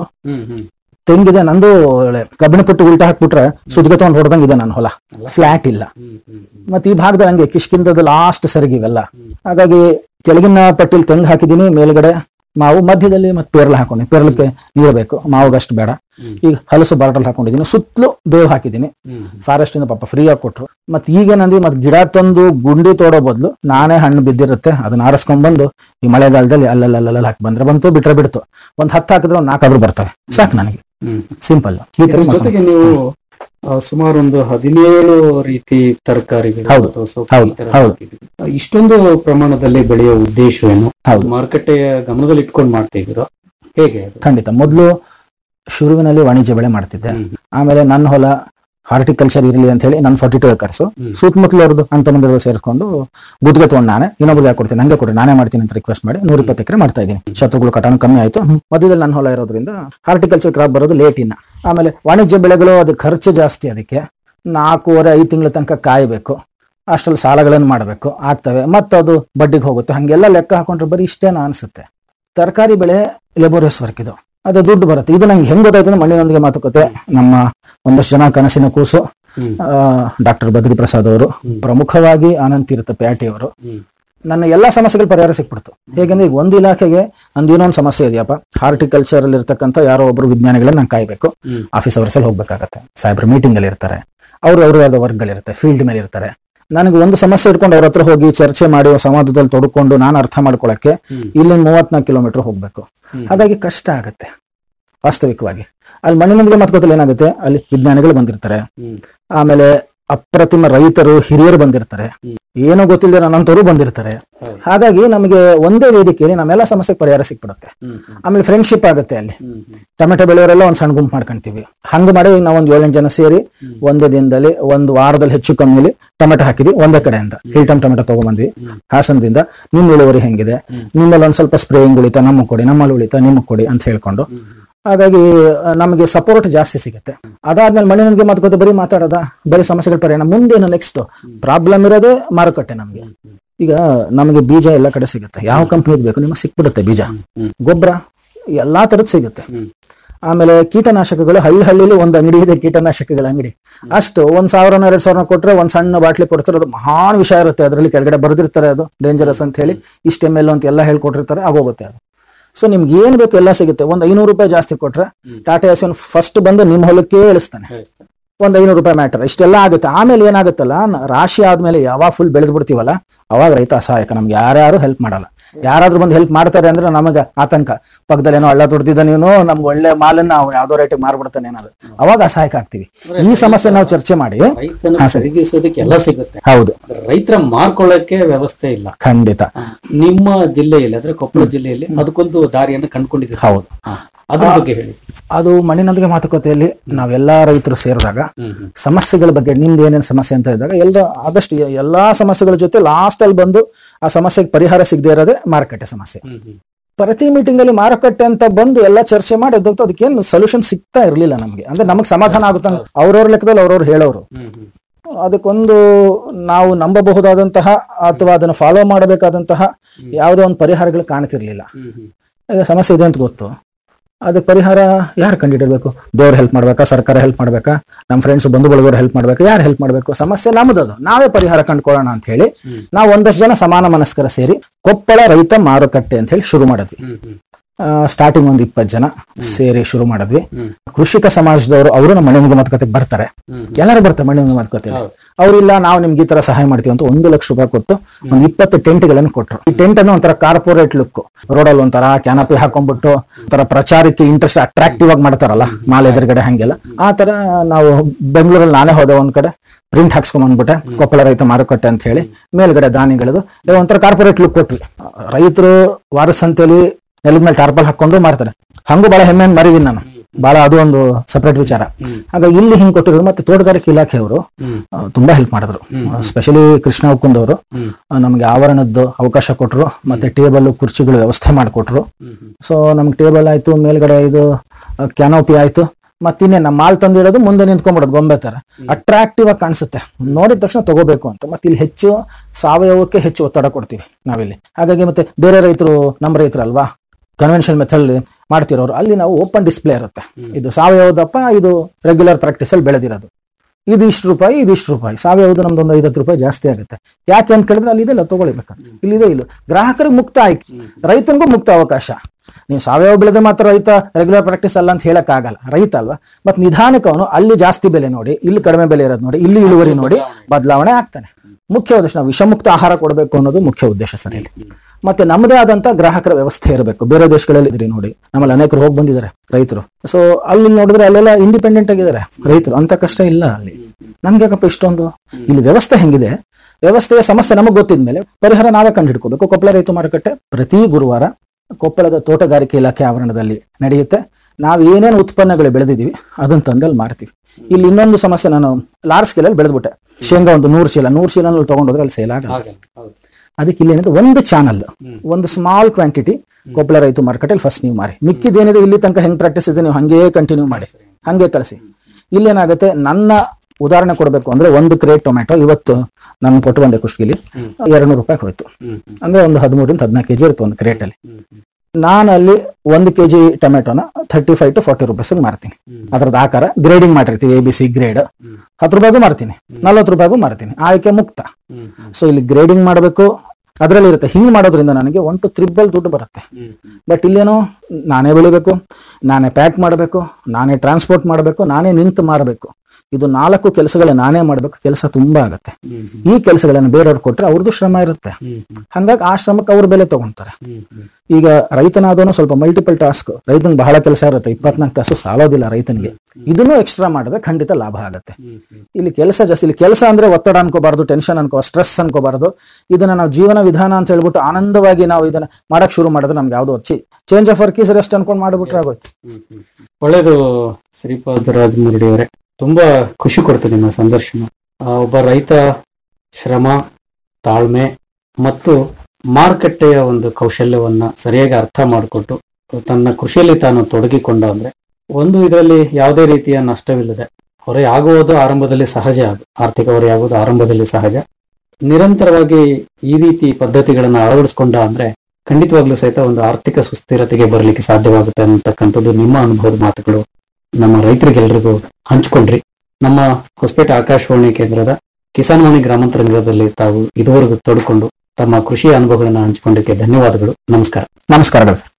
ತೆಂಗಿದೆ ನಂದು ಒಳ್ಳೆ ಕಬ್ಬಿಣ ಪುಟ್ಟು ಉಲ್ಟಾ ಹಾಕ್ಬಿಟ್ರೆ ಸುದ್ಗೆ ತಗೊಂಡು ಹೊಡೆದಂಗಿದೆ ನನ್ನ ಹೊಲ ಫ್ಲಾಟ್ ಇಲ್ಲ ಮತ್ತೆ ಈ ಭಾಗದಲ್ಲಿ ಹಂಗೆ ಕಿಷ್ಕಿಂದದ ಲಾಸ್ಟ್ ಸರಿಗೆ ಇವೆಲ್ಲ ಹಾಗಾಗಿ ಕೆಳಗಿನ ಪಟ್ಟಿಲಿ ತೆಂಗು ಹಾಕಿದ್ದೀನಿ ಮೇಲ್ಗಡೆ ಮಾವು ಮಧ್ಯದಲ್ಲಿ ಮತ್ತೆ ಪೇರ್ಲ ಹಾಕೊಂಡಿ ಪೇರ್ಲಕ್ಕೆ ನೀರು ಬೇಕು ಮಾವುಗಷ್ಟು ಬೇಡ ಈಗ ಹಲಸು ಬಾಟಲ್ ಹಾಕೊಂಡಿದ್ದೀನಿ ಸುತ್ತಲೂ ಬೇವು ಹಾಕಿದ್ದೀನಿ ಫಾರೆಸ್ಟ್ ಇಂದ ಪಾಪ ಫ್ರೀ ಆಗಿ ಕೊಟ್ರು ಮತ್ತೆ ಈಗೇನಂದ್ರೆ ಮತ್ತೆ ಗಿಡ ತಂದು ಗುಂಡಿ ತೋಡೋ ಬದಲು ನಾನೇ ಹಣ್ಣು ಬಿದ್ದಿರುತ್ತೆ ಅದನ್ನ ಆರಿಸ್ಕೊಂಡ್ಬಂದು ಈ ಮಳೆಗಾಲದಲ್ಲಿ ಅಲ್ಲಲ್ಲಲ್ಲ ಹಾಕಿ ಬಂದ್ರೆ ಬಂತು ಬಿಟ್ರೆ ಬಿಡ್ತು ಒಂದ್ ಹತ್ತು ಹಾಕಿದ್ರೆ ಒಂದ್ ನಾಲ್ಕಾದ್ರೂ ಬರ್ತವೆ ಸಾಕು ನನಗೆ ಸಿಂಪಲ್ ಈ ತರ ಇದ್ರ ಜೊತೆಗೆ ನೀವು ಆ, ಸುಮಾರು ಒಂದು ಹದಿನೇಳು ರೀತಿ ತರಕಾರಿಗಳು ಹೌದು, ಅಥವಾ ಸೊಪ್ಪು ಹೌದು, ಈ ತರ ಹೌದು. ಹಾಕಿದ್ದೀರಿ. ಆ, ಇಷ್ಟೊಂದು ಪ್ರಮಾಣದಲ್ಲಿ ಬೆಳೆಯೋ ಉದ್ದೇಶವೇನು ಮಾರುಕಟ್ಟೆಯ ಗಮನದಲ್ಲಿ ಇಟ್ಕೊಂಡು ಮಾಡ್ತಾ ಇದ್ದೀರೋ ಹೇಗೆ ಅದು? ಖಂಡಿತ ಮೊದಲು ಶುರುವಿನಲ್ಲಿ ವಾಣಿಜ್ಯ ಬೆಳೆ ಮಾಡ್ತಿದ್ದೆ ಆಮೇಲೆ ನನ್ನ ಹೊಲ ಹಾರ್ಟಿಕಲ್ಚರ್ ಇರಲಿ ಅಂತ ಹೇಳಿ ನನ್ನ ಫಾರ್ಟಿ ಟು ಏಕರ್ಸು ಸುತ್ತಮುತ್ತಲು ಅವ್ರದ್ದು ಅಣ್ಣ ತಮ್ಮಂದಿರು ಸೇರಿಸ್ಕೊಂಡು ಗುದ್ಗೆ ತಗೊಂಡು ನಾನೇ ಇನ್ನೊಬ್ರಿಗೆ ಹಾಕೊಡ್ತೀನಿ ನಂಗೆ ಕೊಡಿ ನಾನೇ ಮಾಡ್ತೀನಿ ಅಂತ ರಿಕ್ವೆಸ್ಟ್ ಮಾಡಿ ನೂರ ಇಪ್ಪತ್ತು ಎಕರೆ ಮಾಡ್ತಾ ಇದ್ದೀನಿ ಶತ್ರುಗಳು ಕಟಾನು ಕಮ್ಮಿ ಆಯ್ತು ಹ್ಮ್. ಮಧ್ಯದಲ್ಲಿ ನನ್ನ ಹೊಲ ಇರೋದ್ರಿಂದ ಹಾರ್ಟಿಕಲ್ಚರ್ ಕ್ರಾಪ್ ಬರೋದು ಲೇಟ್ ಇನ್ನ ಆಮೇಲೆ ವಾಣಿಜ್ಯ ಬೆಳೆಗಳು ಅದು ಖರ್ಚು ಜಾಸ್ತಿ ಅದಕ್ಕೆ ನಾಲ್ಕೂವರೆ ಐದು ತಿಂಗಳ ತನಕ ಕಾಯಬೇಕು ಅಷ್ಟ್ರಲ್ಲಿ ಸಾಲಗಳನ್ನು ಮಾಡಬೇಕು ಆಗ್ತವೆ ಮತ್ತು ಅದು ಬಡ್ಡಿಗೆ ಹೋಗುತ್ತೆ ಹಾಗೆಲ್ಲ ಲೆಕ್ಕ ಹಾಕೊಂಡ್ರೆ ಬರೀ ಇಷ್ಟೇನ ಅನ್ಸುತ್ತೆ ತರಕಾರಿ ಬೆಳೆ ಲೆಬೋರಿಯಸ್ ವರ್ಕ್ ಇದು ಅದು ದುಡ್ಡು ಬರುತ್ತೆ ಇದು ನಂಗೆ ಹೆಂಗ್ ಗೊತ್ತಾಯ್ತು ಅಂದ್ರೆ ಮಣ್ಣಿನೊಂದಿಗೆ ಮಾತುಕತೆ ನಮ್ಮ ಒಂದಷ್ಟು ಜನ ಕನಸಿನ ಕೂಸು ಡಾಕ್ಟರ್ ಬದ್ರಿ ಪ್ರಸಾದ್ ಅವರು ಪ್ರಮುಖವಾಗಿ ಆನಂದ್ ತೀರ್ಥ ಪ್ಯಾಟಿ ಅವರು ನನ್ನ ಎಲ್ಲಾ ಸಮಸ್ಯೆಗಳ ಪರಿಹಾರ ಸಿಕ್ಬಿಡ್ತು ಹೇಗೆಂದ್ರೆ ಈಗ ಒಂದು ಇಲಾಖೆಗೆ ಒಂದು ಇನ್ನೊಂದು ಸಮಸ್ಯೆ ಇದೆಯಪ್ಪ ಹಾರ್ಟಿಕಲ್ಚರ್ ಅಲ್ಲಿ ಇರ್ತಕ್ಕಂಥ ಯಾರೋ ಒಬ್ರು ವಿಜ್ಞಾನಿಗಳನ್ನ ನಾನು ಕಾಯ್ಬೇಕು ಆಫೀಸ್ ಅವರ್ಸಲ್ಲಿ ಹೋಗ್ಬೇಕಾಗತ್ತೆ ಸಾಹೇಬ್ರ ಮೀಟಿಂಗ್ ಅಲ್ಲಿ ಇರ್ತಾರೆ ಅವ್ರು ಅವ್ರದ್ದಾದ ವರ್ಕ್ಗಳಿರುತ್ತೆ ಫೀಲ್ಡ್ ಮೇಲೆ ಇರ್ತಾರೆ ನನಗೆ ಒಂದು ಸಮಸ್ಯೆ ಇಟ್ಕೊಂಡು ಅವ್ರ ಹತ್ರ ಹೋಗಿ ಚರ್ಚೆ ಮಾಡಿ ಸಂವಾದದಲ್ಲಿ ತೊಡ್ಕೊಂಡು ನಾನು ಅರ್ಥ ಮಾಡ್ಕೊಳಕ್ಕೆ ಇಲ್ಲಿ ಮೂವತ್ನಾಲ್ಕು ಕಿಲೋಮೀಟರ್ ಹೋಗ್ಬೇಕು ಹಾಗಾಗಿ ಕಷ್ಟ ಆಗುತ್ತೆ ವಾಸ್ತವಿಕವಾಗಿ ಅಲ್ಲಿ ಮಣ್ಣಿನೊಂದಿಗೆ ಮಾತುಕತೆಯಲ್ಲಿ ಏನಾಗುತ್ತೆ ಅಲ್ಲಿ ವಿಜ್ಞಾನಿಗಳು ಬಂದಿರ್ತಾರೆ ಆಮೇಲೆ ಅಪ್ರತಿಮ ರೈತರು ಹಿರಿಯರು ಬಂದಿರ್ತಾರೆ ಏನೋ ಗೊತ್ತಿಲ್ಲದೆ ನನ್ನಂತವರು ಬಂದಿರ್ತಾರೆ ಹಾಗಾಗಿ ನಮಗೆ ಒಂದೇ ವೇದಿಕೆಯಲ್ಲಿ ನಮ್ಮೆಲ್ಲ ಸಮಸ್ಯೆಗೆ ಪರಿಹಾರ ಸಿಕ್ಬಿಡುತ್ತೆ ಆಮೇಲೆ ಫ್ರೆಂಡ್ಶಿಪ್ ಆಗುತ್ತೆ ಅಲ್ಲಿ ಟೊಮೆಟೊ ಬೆಳೆಯವರೆಲ್ಲ ಒಂದು ಸಣ್ಣ ಗುಂಪು ಮಾಡ್ಕೊಂತೀವಿ ಹಂಗೆ ಮಾಡಿ ನಾವು ಒಂದು ಏಳೆಂಟು ಜನ ಸೇರಿ ಒಂದೇ ದಿನದಲ್ಲಿ ಒಂದು ವಾರದಲ್ಲಿ ಹೆಚ್ಚು ಕಮ್ಮಿಲಿ ಟೊಮೆಟೊ ಹಾಕಿದ್ವಿ ಒಂದೇ ಕಡೆಯಿಂದ ಹಿಲ್ಟಮ್ ಟೊಮೆಟೊ ತಗೊಂಡ್ಬಂದ್ವಿ ಹಾಸನದಿಂದ ನಿಮ್ಮ ಇಳುವರಿ ಹೆಂಗಿದೆ ನಿಮ್ಮಲ್ಲಿ ಒಂದು ಸ್ವಲ್ಪ ಸ್ಪ್ರೇಯಿಂಗ್ ಉಳಿತಾ ನಮಗೆ ಕೊಡಿ ನಮ್ಮಲ್ಲಿ ಉಳಿತಾ ನಿಮಗೆ ಕೊಡಿ ಅಂತ ಹೇಳ್ಕೊಂಡು ಹಾಗಾಗಿ ಆ, ನಮಗೆ ಸಪೋರ್ಟ್ ಜಾಸ್ತಿ ಸಿಗುತ್ತೆ ಅದಾದ್ಮೇಲೆ ಮಣ್ಣಿನಿಗೆ ಮಾತುಕತೆ ಬರೀ ಮಾತಾಡೋದ ಬರೀ ಸಮಸ್ಯೆಗಳ ಪರಿಹಾರ ಮುಂದೇನು ನೆಕ್ಸ್ಟ್ ಪ್ರಾಬ್ಲಮ್ ಇರೋದೇ ಮಾರುಕಟ್ಟೆ ನಮಗೆ ಈಗ ನಮಗೆ ಬೀಜ ಎಲ್ಲ ಕಡೆ ಸಿಗುತ್ತೆ ಯಾವ ಕಂಪ್ನಿದ್ ಬೇಕು ನಿಮಗೆ ಸಿಕ್ಬಿಡುತ್ತೆ ಬೀಜ ಗೊಬ್ಬರ ಎಲ್ಲಾ ತರದ್ ಸಿಗುತ್ತೆ ಆಮೇಲೆ ಕೀಟನಾಶಕಗಳು ಹಳ್ಳಿ ಹಳ್ಳಿಲಿ ಒಂದು ಅಂಗಡಿ ಇದೆ ಕೀಟನಾಶಕಗಳ ಅಂಗಡಿ ಅಷ್ಟು ಒಂದ್ ಸಾವಿರನ ಎರಡ್ ಸಾವಿರನ ಕೊಟ್ರೆ ಒಂದ್ ಸಣ್ಣ ಬಾಟ್ಲಿ ಕೊಡ್ತಾರೆ ಅದು ಮಹಾನ್ ವಿಷಯ ಇರುತ್ತೆ ಅದರಲ್ಲಿ ಕೆಳಗಡೆ ಬರೆದಿರ್ತಾರೆ ಅದು ಡೇಂಜರಸ್ ಅಂತ ಹೇಳಿ ಇಷ್ಟ ಎಮ್ ಎಲ್ ಅಂತ ಎಲ್ಲ ಹೇಳ್ಕೊಟ್ಟಿರ್ತಾರೆ ಆಗೋಗುತ್ತೆ ಅದು ಸೊ ನಿಮ್ಗೆ ಏನ್ ಬೇಕು ಎಲ್ಲ ಸಿಗುತ್ತೆ ಒಂದ್ ಐನೂರು ರೂಪಾಯಿ ಜಾಸ್ತಿ ಕೊಟ್ರೆ ಟಾಟಾ ಎಸ್ ಫಸ್ಟ್ ಬಂದು ನಿಮ್ಮ ಹೊಲಕ್ಕೆ ಇಳಿಸ್ತಾನೆ ಒಂದ್ ಐನೂರು ರೂಪಾಯಿ ಮ್ಯಾಟರ್ ಇಷ್ಟೆಲ್ಲ ಆಗುತ್ತೆ ಆಮೇಲೆ ಏನಾಗುತ್ತಲ್ಲ ನ- ರಾಶಿ ಆದ್ಮೇಲೆ ಯಾವಾಗ ಫುಲ್ ಬೆಳೆದ್ ಬಿಡ್ತೀವಲ್ಲ ಅವಾಗ ರೈತ ಅಸಹಾಯಕ ನಮ್ಗೆ ಯಾರ್ಯಾರು ಹೆಲ್ಪ್ ಮಾಡಲ್ಲ ಯಾರಾದ್ರೂ ಬಂದು ಹೆಲ್ಪ್ ಮಾಡ್ತಾರೆ ಅಂದ್ರೆ ನಮಗೆ ಆತಂಕ ಪಕ್ಕದಲ್ಲಿ ಏನೋ ಹಳ್ಳ ದುಡ್ದಿದ್ದ ನೀನು ನಮ್ಗೆ ಒಳ್ಳೆ ಮಾಲನ್ನ ನಾವು ಯಾವ್ದೋ ರೇಟಿಗೆ ಮಾರ್ಬಿಡ್ತಾನೆ ಅನ್ನೋದು ಅವಾಗ ಅಸಹಾಯಕ ಆಗ್ತೀವಿ ಈ ಸಮಸ್ಯೆ ನಾವು ಚರ್ಚೆ ಮಾಡಿ ರೈತನ ಹಾ ಸರಿ ಖರೀದಿಸೋದಕ್ಕೆ ಎಲ್ಲ ಸಿಗುತ್ತೆ ಹೌದು ರೈತರ ಮಾರ್ಕೊಳ್ಳಕ್ಕೆ ವ್ಯವಸ್ಥೆ ಇಲ್ಲ ಖಂಡಿತ ನಿಮ್ಮ ಜಿಲ್ಲೆಯಲ್ಲಿ ಅಂದ್ರೆ ಕೊಪ್ಪಳ ಜಿಲ್ಲೆಯಲ್ಲಿ ಅದಕ್ಕೊಂದು ದಾರಿಯನ್ನು ಕಂಡುಕೊಂಡಿದ್ದೀರಿ ಹೌದು ಅದ್ರ ಬಗ್ಗೆ ಹೇಳಿ ಅದು ಮಣ್ಣಿನೊಂದಿಗೆ ಮಾತುಕತೆಯಲ್ಲಿ ನಾವೆಲ್ಲಾ ರೈತರು ಸೇರಿದಾಗ ಸಮಸ್ಯೆಗಳ ಬಗ್ಗೆ ನಿಮ್ದು ಏನೇನು ಸಮಸ್ಯೆ ಅಂತ ಇದ್ದಾಗ ಎಲ್ಲ ಆದಷ್ಟು ಎ- ಎಲ್ಲಾ ಸಮಸ್ಯೆಗಳ ಜೊತೆ ಲಾಸ್ಟ್ ಅಲ್ಲಿ ಬಂದು ಆ ಸಮಸ್ಯೆಗೆ ಪರಿಹಾರ ಸಿಗದೆ ಇರೋದೇ ಮಾರುಕಟ್ಟೆ ಸಮಸ್ಯೆ ಪ್ರತಿ ಮೀಟಿಂಗ್ ಅಲ್ಲಿ ಮಾರುಕಟ್ಟೆ ಅಂತ ಬಂದು ಎಲ್ಲ ಚರ್ಚೆ ಮಾಡಿ ಅದಕ್ಕೆ ಅದಕ್ಕೇನು ಸೊಲ್ಯೂಷನ್ ಸಿಗ್ತಾ ಇರಲಿಲ್ಲ ನಮಗೆ ಅಂದ್ರೆ ನಮಗೆ ಸಮಾಧಾನ ಆಗುತ್ತ ಅವ್ರವ್ರ ಲೆಕ್ಕದಲ್ಲಿ ಅವ್ರವ್ರು ಹೇಳೋರು ಅದಕ್ಕೊಂದು ನಾವು ನಂಬಬಹುದಾದಂತಹ ಅಥವಾ ಅದನ್ನು ಫಾಲೋ ಮಾಡಬೇಕಾದಂತಹ ಯಾವುದೇ ಒಂದು ಪರಿಹಾರಗಳು ಕಾಣ್ತಿರ್ಲಿಲ್ಲ ಈಗ ಸಮಸ್ಯೆ ಇದೆ ಅಂತ ಗೊತ್ತು ಅದಕ್ಕೆ ಪರಿಹಾರ ಯಾರು ಕಂಡಿಡಬೇಕು ದೇವ್ರು ಹೆಲ್ಪ್ ಮಾಡ್ಬೇಕಾ ಸರ್ಕಾರ ಹೆಲ್ಪ್ ಮಾಡ್ಬೇಕಾ ನಮ್ಮ ಫ್ರೆಂಡ್ಸ್ ಬಂಧು ಬಳಗವ್ರು ಹೆಲ್ಪ್ ಮಾಡ್ಬೇಕಾ ಯಾರು ಹೆಲ್ಪ್ ಮಾಡ್ಬೇಕು ಸಮಸ್ಯೆ ನಮ್ಮದದು ನಾವೇ ಪರಿಹಾರ ಕಂಡ್ಕೊಳ್ಳೋಣ ಅಂತ ಹೇಳಿ ನಾವು ಒಂದಷ್ಟು ಜನ ಸಮಾನ ಮನಸ್ಕರ ಸೇರಿ ಕೊಪ್ಪಳ ರೈತ ಮಾರುಕಟ್ಟೆ ಅಂತ ಹೇಳಿ ಶುರು ಮಾಡಿದ್ವಿ ಸ್ಟಾರ್ಟಿಂಗ್ ಒಂದು ಇಪ್ಪತ್ತು ಜನ ಸೇರಿ ಶುರು ಮಾಡಿದ್ವಿ ಕೃಷಿಕ ಸಮಾಜದವರು ಅವರು ನಮ್ಮ ಮಣ್ಣಿನ ಮಾತುಕತೆಗೆ ಬರ್ತಾರೆ ಎಲ್ಲರೂ ಬರ್ತಾರೆ ಮಣ್ಣಿನ ಮಾತುಕತೆ ಅವರಿಲ್ಲ ನಾವು ನಿಮ್ಗೆ ಈ ತರ ಸಹಾಯ ಮಾಡ್ತೀವಿ ಅಂತ ಒಂದು ಲಕ್ಷ ರೂಪಾಯಿ ಕೊಟ್ಟು ಒಂದು ಇಪ್ಪತ್ತು ಟೆಂಟ್ಗಳನ್ನು ಕೊಟ್ಟರು ಈ ಟೆಂಟ್ ಅನ್ನು ಒಂಥರ ಕಾರ್ಪೊರೇಟ್ ಲುಕ್ ರೋಡಲ್ಲಿ ಒಂಥರ ಕ್ಯಾನಪಿ ಹಾಕೊಂಡ್ಬಿಟ್ಟು ಒಂಥರ ಪ್ರಚಾರಕ್ಕೆ ಇಂಟ್ರೆಸ್ಟ್ ಅಟ್ರಾಕ್ಟಿವ್ ಆಗಿ ಮಾಡ್ತಾರಲ್ಲ ಮಾಲ್ ಎದುರುಗಡೆ ಹಂಗೆಲ್ಲ ಆ ತರ ನಾವು ಬೆಂಗಳೂರಲ್ಲಿ ನಾನೇ ಹೋದೆ ಒಂದ್ ಕಡೆ ಪ್ರಿಂಟ್ ಹಾಕ್ಸ್ಕೊಂಡ್ ಬಂದ್ಬಿಟ್ಟೆ ಕೊಪ್ಪಳ ರೈತ ಮಾರುಕಟ್ಟೆ ಅಂತ ಹೇಳಿ ಮೇಲ್ಗಡೆ ದಾನಿಗಳದು ಇದು ಒಂಥರ ಕಾರ್ಪೊರೇಟ್ ಲುಕ್ ಕೊಟ್ವಿ ರೈತರು ವಾರ ಸಂತೆಯಲ್ಲಿ ನೆಲದ ಮೇಲೆ ಟಾರ್ಪಲ್ ಹಾಕೊಂಡು ಮಾರ್ತಾರೆ ಹಂಗೂ ಬಹಳ ಹೆಮ್ಮೆಯನ್ನು ಮರಿದೀನಿ ನಾನು ಬಹಳ ಅದು ಒಂದು ಸಪರೇಟ್ ವಿಚಾರ ಹಾಗಾಗಿ ಇಲ್ಲಿ ಹಿಂಗ್ ಕೊಟ್ಟಿರೋದು ಮತ್ತೆ ತೋಟಗಾರಿಕೆ ಇಲಾಖೆಯವರು ಆ, ತುಂಬಾ ಹೆಲ್ಪ್ ಮಾಡಿದ್ರು ಸ್ಪೆಷಲಿ ಕೃಷ್ಣ ಉಕ್ಕುಂದವರು ನಮ್ಗೆ ಆವರಣದ್ದು ಅವಕಾಶ ಕೊಟ್ರು ಮತ್ತೆ ಟೇಬಲ್ ಕುರ್ಚಿಗಳು ವ್ಯವಸ್ಥೆ ಮಾಡಿಕೊಟ್ರು ಸೊ ನಮ್ಗೆ ಟೇಬಲ್ ಆಯ್ತು ಮೇಲ್ಗಡೆ ಇದು ಕ್ಯಾನೋಪಿ ಆಯ್ತು ಮತ್ತಿನ್ನೇ ನಮ್ಮ ಮಾಲ್ ತಂದಿಡೋದು ಮುಂದೆ ನಿಂತ್ಕೊಂಡ್ಬಿಡೋದು ಗೊಂಬೆ ತರ ಅಟ್ರಾಕ್ಟಿವ್ ಆಗಿ ಕಾಣಿಸುತ್ತೆ ನೋಡಿದ ತಕ್ಷಣ ತಗೋಬೇಕು ಅಂತ ಮತ್ತೆ ಇಲ್ಲಿ ಹೆಚ್ಚು ಸಾವಯವಕ್ಕೆ ಹೆಚ್ಚು ಒತ್ತಡ ಕೊಡ್ತೀವಿ ನಾವಿಲ್ಲಿ ಹಾಗಾಗಿ ಮತ್ತೆ ಬೇರೆ ರೈತರು ನಮ್ಮ ರೈತರಲ್ವಾ ಕನ್ವೆನ್ಷನಲ್ ಮೆಥಡ್ ಮಾಡ್ತಿರೋರು ಅಲ್ಲಿ ನಾವು ಓಪನ್ ಡಿಸ್ಪ್ಲೇ ಇರುತ್ತೆ ಇದು ಸಾವಯವದಪ್ಪ ಇದು ರೆಗ್ಯುಲರ್ ಪ್ರಾಕ್ಟೀಸ್ ಅಲ್ಲಿ ಬೆಳೆದಿರೋದು ಇದು ಇಷ್ಟು ರೂಪಾಯಿ ಇದು ಇಷ್ಟು ರೂಪಾಯಿ ಸಾವಯವದು ನಮ್ದು ಒಂದು ಐವತ್ತು ರೂಪಾಯಿ ಜಾಸ್ತಿ ಆಗುತ್ತೆ ಯಾಕೆ ಅಂತ ಕೇಳಿದ್ರೆ ಅಲ್ಲಿ ಇದೆಲ್ಲ ತಗೊಳ್ಬೇಕಂತ ಇಲ್ಲಿದೆ ಇಲ್ಲ ಗ್ರಾಹಕರಿಗೆ ಮುಕ್ತ ಆಯ್ಕೆ ರೈತನಿಗೂ ಮುಕ್ತ ಅವಕಾಶ ನೀವು ಸಾವಯವ ಬೆಳೆದ್ರೆ ಮಾತ್ರ ರೈತ ರೆಗ್ಯುಲರ್ ಪ್ರಾಕ್ಟೀಸ್ ಅಲ್ಲ ಅಂತ ಹೇಳಕ್ ಆಗಲ್ಲ ರೈತ ಅಲ್ವಾ ಮತ್ ನಿಧಾನಕ್ಕೆ ಅವನು ಅಲ್ಲಿ ಜಾಸ್ತಿ ಬೆಲೆ ನೋಡಿ ಇಲ್ಲಿ ಕಡಿಮೆ ಬೆಲೆ ಇರೋದು ನೋಡಿ ಇಲ್ಲಿ ಇಳುವರಿ ನೋಡಿ ಬದಲಾವಣೆ ಆಗ್ತಾನೆ ಮುಖ್ಯ ಉದ್ದೇಶ ನಾವು ವಿಷಮುಕ್ತ ಆಹಾರ ಕೊಡಬೇಕು ಅನ್ನೋದು ಮುಖ್ಯ ಉದ್ದೇಶ ಸರ್ ಇಲ್ಲಿ ಮತ್ತೆ ನಮ್ಮದೇ ಆದಂತ ಗ್ರಾಹಕರ ವ್ಯವಸ್ಥೆ ಇರಬೇಕು ಬೇರೆ ದೇಶಗಳಲ್ಲಿ ಇದ್ರಿ ನೋಡಿ ನಮ್ಮಲ್ಲಿ ಅನೇಕರು ಹೋಗಿ ಬಂದಿದ್ದಾರೆ ರೈತರು ಸೊ ಅಲ್ಲಿ ನೋಡಿದ್ರೆ ಅಲ್ಲೆಲ್ಲ ಇಂಡಿಪೆಂಡೆಂಟ್ ಆಗಿದ್ದಾರೆ ರೈತರು ಅಂತ ಕಷ್ಟ ಇಲ್ಲ ಅಲ್ಲಿ ನಮ್ಗೆ ಯಾಕಪ್ಪ ಇಷ್ಟೊಂದು ಇಲ್ಲಿ ವ್ಯವಸ್ಥೆ ಹೆಂಗಿದೆ ವ್ಯವಸ್ಥೆಯ ಸಮಸ್ಯೆ ನಮಗೆ ಗೊತ್ತಿದ್ಮೇಲೆ ಪರಿಹಾರ ನಾವೇ ಕಂಡುಹಿಡ್ಕೋಬೇಕು ಕೊಪ್ಪಳ ರೈತ ಮಾರುಕಟ್ಟೆ ಪ್ರತಿ ಗುರುವಾರ ಕೊಪ್ಪಳದ ತೋಟಗಾರಿಕೆ ಇಲಾಖೆ ಆವರಣದಲ್ಲಿ ನಡೆಯುತ್ತೆ ನಾವು ಏನೇನು ಉತ್ಪನ್ನಗಳು ಬೆಳೆದಿದ್ದೀವಿ ಅದನ್ನ ತಂದಲ್ಲಿ ಮಾರ್ತೀವಿ ಇಲ್ಲಿ ಇನ್ನೊಂದು ಸಮಸ್ಯೆ ನಾನು ಲಾರ್ಜ್ ಸ್ಕೇಲಲ್ಲಿ ಬೆಳೆದ್ಬಿಟ್ಟೆ ಶೇಂಗಾ ಒಂದು ನೂರು ಚೀಲ ನೂರು ಚೀಲ ತಗೊಂಡೋದ್ರೆ ಅಲ್ಲಿ ಸೇಲ್ ಆಗಲ್ಲ ಅದಕ್ಕೆ ಇಲ್ಲಿ ಏನಿದೆ ಒಂದು ಚಾನಲ್ ಒಂದು ಸ್ಮಾಲ್ ಕ್ವಾಂಟಿಟಿ ಕೊಪ್ಪಳ ರೈತ ಮಾರ್ಕೆಟಲ್ಲಿ ಫಸ್ಟ್ ನೀವು ಮಾರಿ ಮಿಕ್ಕಿದೇನಿದೆ ಇಲ್ಲಿ ತನಕ ಹೆಂಗ್ ಪ್ರಾಕ್ಟೀಸ್ ಇದೆ ನೀವು ಹಂಗೇ ಕಂಟಿನ್ಯೂ ಮಾಡಿ ಹಂಗೆ ಕಳಿಸಿ ಇಲ್ಲೇನಾಗುತ್ತೆ ನನ್ನ ಉದಾಹರಣೆ ಕೊಡಬೇಕು ಅಂದ್ರೆ ಒಂದು ಕ್ರೇಟ್ ಟೊಮೆಟೊ ಇವತ್ತು ನಾನು ಕೊಟ್ಟು ಬಂದೆ ಕುಷ್ಕಿಲಿ ಎರಡು ನೂರು ರೂಪಾಯಿ ಹೋಯ್ತು ಅಂದ್ರೆ ಒಂದು ಹದಿಮೂರಿಂದ ಹದಿನಾಲ್ಕು ಕೆಜಿ ಇರುತ್ತೆ ಒಂದು ಕ್ರೇಟ್ ಅಲ್ಲಿ ನಾನು ಅಲ್ಲಿ ಒಂದು ಕೆಜಿ ಟೊಮೆಟೊನ thirty five to forty rupees ಮಾರ್ತೀನಿ ಅದ್ರದ್ದು ಆಕಾರ ಗ್ರೇಡಿಂಗ್ ಮಾಡಿರ್ತೀವಿ ಎ ಬಿ ಸಿ ಗ್ರೇಡ್ ಹತ್ತು ರೂಪಾಯಿಗೂ ಮಾರ್ತೀನಿ ನಲ್ವತ್ತು ರೂಪಾಯಿಗೂ ಮಾರ್ತೀನಿ ಆಯ್ಕೆ ಮುಕ್ತ ಸೊ ಇಲ್ಲಿ ಗ್ರೇಡಿಂಗ್ ಮಾಡಬೇಕು ಅದರಲ್ಲಿ ಇರುತ್ತೆ ಹಿಂಗ್ ಮಾಡೋದ್ರಿಂದ ನನಗೆ ಒನ್ ಟು ತ್ರಿಬಲ್ ದುಡ್ಡು ಬರುತ್ತೆ ಬಟ್ ಇಲ್ಲೇನೋ ನಾನೇ ಬೆಳಿಬೇಕು ನಾನೇ ಪ್ಯಾಕ್ ಮಾಡಬೇಕು ನಾನೇ ಟ್ರಾನ್ಸ್ಪೋರ್ಟ್ ಮಾಡಬೇಕು ನಾನೇ ನಿಂತು ಮಾರಬೇಕು ಇದು ನಾಲ್ಕು ಕೆಲಸಗಳು ನಾನೇ ಮಾಡ್ಬೇಕು ಕೆಲಸ ತುಂಬಾ ಆಗತ್ತೆ ಈ ಕೆಲಸಗಳನ್ನು ಬೇರೆಯವ್ರು ಕೊಟ್ರೆ ಅವ್ರದ್ದು ಶ್ರಮ ಇರುತ್ತೆ ಹಂಗಾಗಿ ಆ ಶ್ರಮಕ್ಕೆ ಅವ್ರ ಬೆಲೆ ತಗೊಂತಾರೆ ಈಗ ರೈತನಾದವನು ಸ್ವಲ್ಪ ಮಲ್ಟಿಪಲ್ ಟಾಸ್ಕ್ ರೈತನಿಗೆ ಬಹಳ ಕೆಲಸ ಇರುತ್ತೆ ಇಪ್ಪತ್ನಾಲ್ಕು ತಾಸು ಸಾಲೋದಿಲ್ಲ ರೈತನಿಗೆ ಇದನ್ನು ಎಕ್ಸ್ಟ್ರಾ ಮಾಡಿದ್ರೆ ಖಂಡಿತ ಲಾಭ ಆಗುತ್ತೆ ಇಲ್ಲಿ ಕೆಲಸ ಜಾಸ್ತಿ ಇಲ್ಲಿ ಕೆಲಸ ಅಂದ್ರೆ ಒತ್ತಡ ಅನ್ಕೋಬಾರ್ದು ಟೆನ್ಷನ್ ಅನ್ಕೋ ಸ್ಟ್ರೆಸ್ ಅನ್ಕೋಬಾರ್ದು ಇದನ್ನ ನಾವು ಜೀವನ ವಿಧಾನ ಅಂತ ಹೇಳ್ಬಿಟ್ಟು ಆನಂದವಾಗಿ ನಾವು ಇದನ್ನ ಮಾಡಕ್ ಶುರು ಮಾಡಿದ್ರೆ ನಮ್ಗೆ ಯಾವ್ದು change of work is rest ಅನ್ಕೊಂಡು ಮಾಡ್ಬಿಟ್ರೆ ಆಗೋಯ್ತು ಒಳ್ಳೇದು ಶ್ರೀಪಾದ ರಾಜ್ ಮುರಡಿ ಅವರೇ ತುಂಬಾ ಖುಷಿ ಕೊಡ್ತು ನಿಮ್ಮ ಸಂದರ್ಶನ ಆ, ಒಬ್ಬ ರೈತ ಶ್ರಮ ತಾಳ್ಮೆ ಮತ್ತು ಮಾರುಕಟ್ಟೆಯ ಒಂದು ಕೌಶಲ್ಯವನ್ನ ಸರಿಯಾಗಿ ಅರ್ಥ ಮಾಡಿಕೊಟ್ಟು ತನ್ನ ಕೃಷಿಯಲ್ಲಿ ತಾನು ತೊಡಗಿಕೊಂಡ ಅಂದ್ರೆ ಒಂದು ಇದರಲ್ಲಿ ಯಾವುದೇ ರೀತಿಯ ನಷ್ಟವಿಲ್ಲದೆ ಹೊರೆ ಆಗುವುದು ಆರಂಭದಲ್ಲಿ ಸಹಜ ಅದು ಆರ್ಥಿಕ ಹೊರೆ ಆಗುವುದು ಆರಂಭದಲ್ಲಿ ಸಹಜ ನಿರಂತರವಾಗಿ ಈ ರೀತಿ ಪದ್ಧತಿಗಳನ್ನು ಅಳವಡಿಸ್ಕೊಂಡ ಅಂದ್ರೆ ಖಂಡಿತವಾಗ್ಲೂ ಸಹಿತ ಒಂದು ಆರ್ಥಿಕ ಸುಸ್ಥಿರತೆಗೆ ಬರಲಿಕ್ಕೆ ಸಾಧ್ಯವಾಗುತ್ತೆ ಅನ್ನತಕ್ಕಂಥದ್ದು ನಿಮ್ಮ ಅನುಭವದ ಮಾತುಗಳು ನಮ್ಮ ರೈತರಿಗೆಲ್ರಿಗೂ ಹಂಚ್ಕೊಂಡ್ರಿ ನಮ್ಮ ಹೊಸಪೇಟೆ ಆಕಾಶವಾಣಿ ಕೇಂದ್ರದ ಕಿಸಾನ್ ವಾಣಿ ಗ್ರಾಮಾಂತರಂಗದಲ್ಲಿ ತಾವು ಇದುವರೆಗೂ ತೊಡ್ಕೊಂಡು ತಮ್ಮ ಕೃಷಿ ಅನುಭವಗಳನ್ನು ಹಂಚಿಕೊಂಡಿದ್ದಕ್ಕೆ ಧನ್ಯವಾದಗಳು ನಮಸ್ಕಾರ ನಮಸ್ಕಾರಗಳು ಸರ್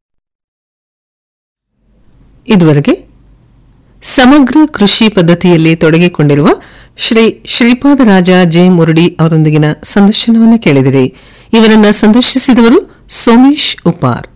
ಇದುವರೆಗೆ ಸಮಗ್ರ ಕೃಷಿ ಪದ್ಧತಿಯಲ್ಲಿ ತೊಡಗಿಕೊಂಡಿರುವ ಶ್ರೀ ಶ್ರೀಪಾದರಾಜ ಜೆ ಮುರಡಿ ಅವರೊಂದಿಗಿನ ಸಂದರ್ಶನವನ್ನು ಕೇಳಿದಿರಿ ಇವರನ್ನ ಸಂದರ್ಶಿಸಿದವರು ಸೋಮೇಶ್ ಉಪಾರ್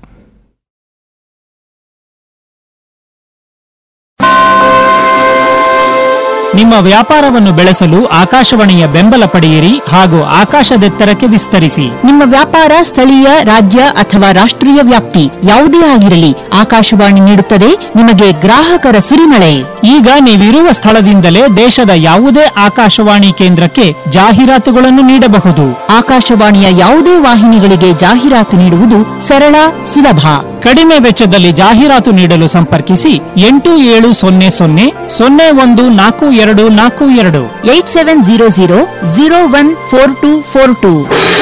ನಿಮ್ಮ ವ್ಯಾಪಾರವನ್ನು ಬೆಳೆಸಲು ಆಕಾಶವಾಣಿಯ ಬೆಂಬಲ ಪಡೆಯಿರಿ ಹಾಗೂ ಆಕಾಶದೆತ್ತರಕ್ಕೆ ವಿಸ್ತರಿಸಿ ನಿಮ್ಮ ವ್ಯಾಪಾರ ಸ್ಥಳೀಯ ರಾಜ್ಯ ಅಥವಾ ರಾಷ್ಟ್ರೀಯ ವ್ಯಾಪ್ತಿ ಯಾವುದೇ ಆಗಿರಲಿ ಆಕಾಶವಾಣಿ ನೀಡುತ್ತದೆ ನಿಮಗೆ ಗ್ರಾಹಕರ ಸುರಿಮಳೆ ಈಗ ನೀವಿರುವ ಸ್ಥಳದಿಂದಲೇ ದೇಶದ ಯಾವುದೇ ಆಕಾಶವಾಣಿ ಕೇಂದ್ರಕ್ಕೆ ಜಾಹೀರಾತುಗಳನ್ನು ನೀಡಬಹುದು ಆಕಾಶವಾಣಿಯ ಯಾವುದೇ ವಾಹಿನಿಗಳಿಗೆ ಜಾಹೀರಾತು ನೀಡುವುದು ಸರಳ ಸುಲಭ ಕಡಿಮೆ ವೆಚ್ಚದಲ್ಲಿ ಜಾಹೀರಾತು ನೀಡಲು ಸಂಪರ್ಕಿಸಿ ಎಂಟು ಏಳು ಸೊನ್ನೆ ಸೊನ್ನೆ ಸೊನ್ನೆ ಒಂದು ನಾಲ್ಕು ಎರಡು ನಾಲ್ಕು ಎರಡು eight seven zero zero zero one four two four two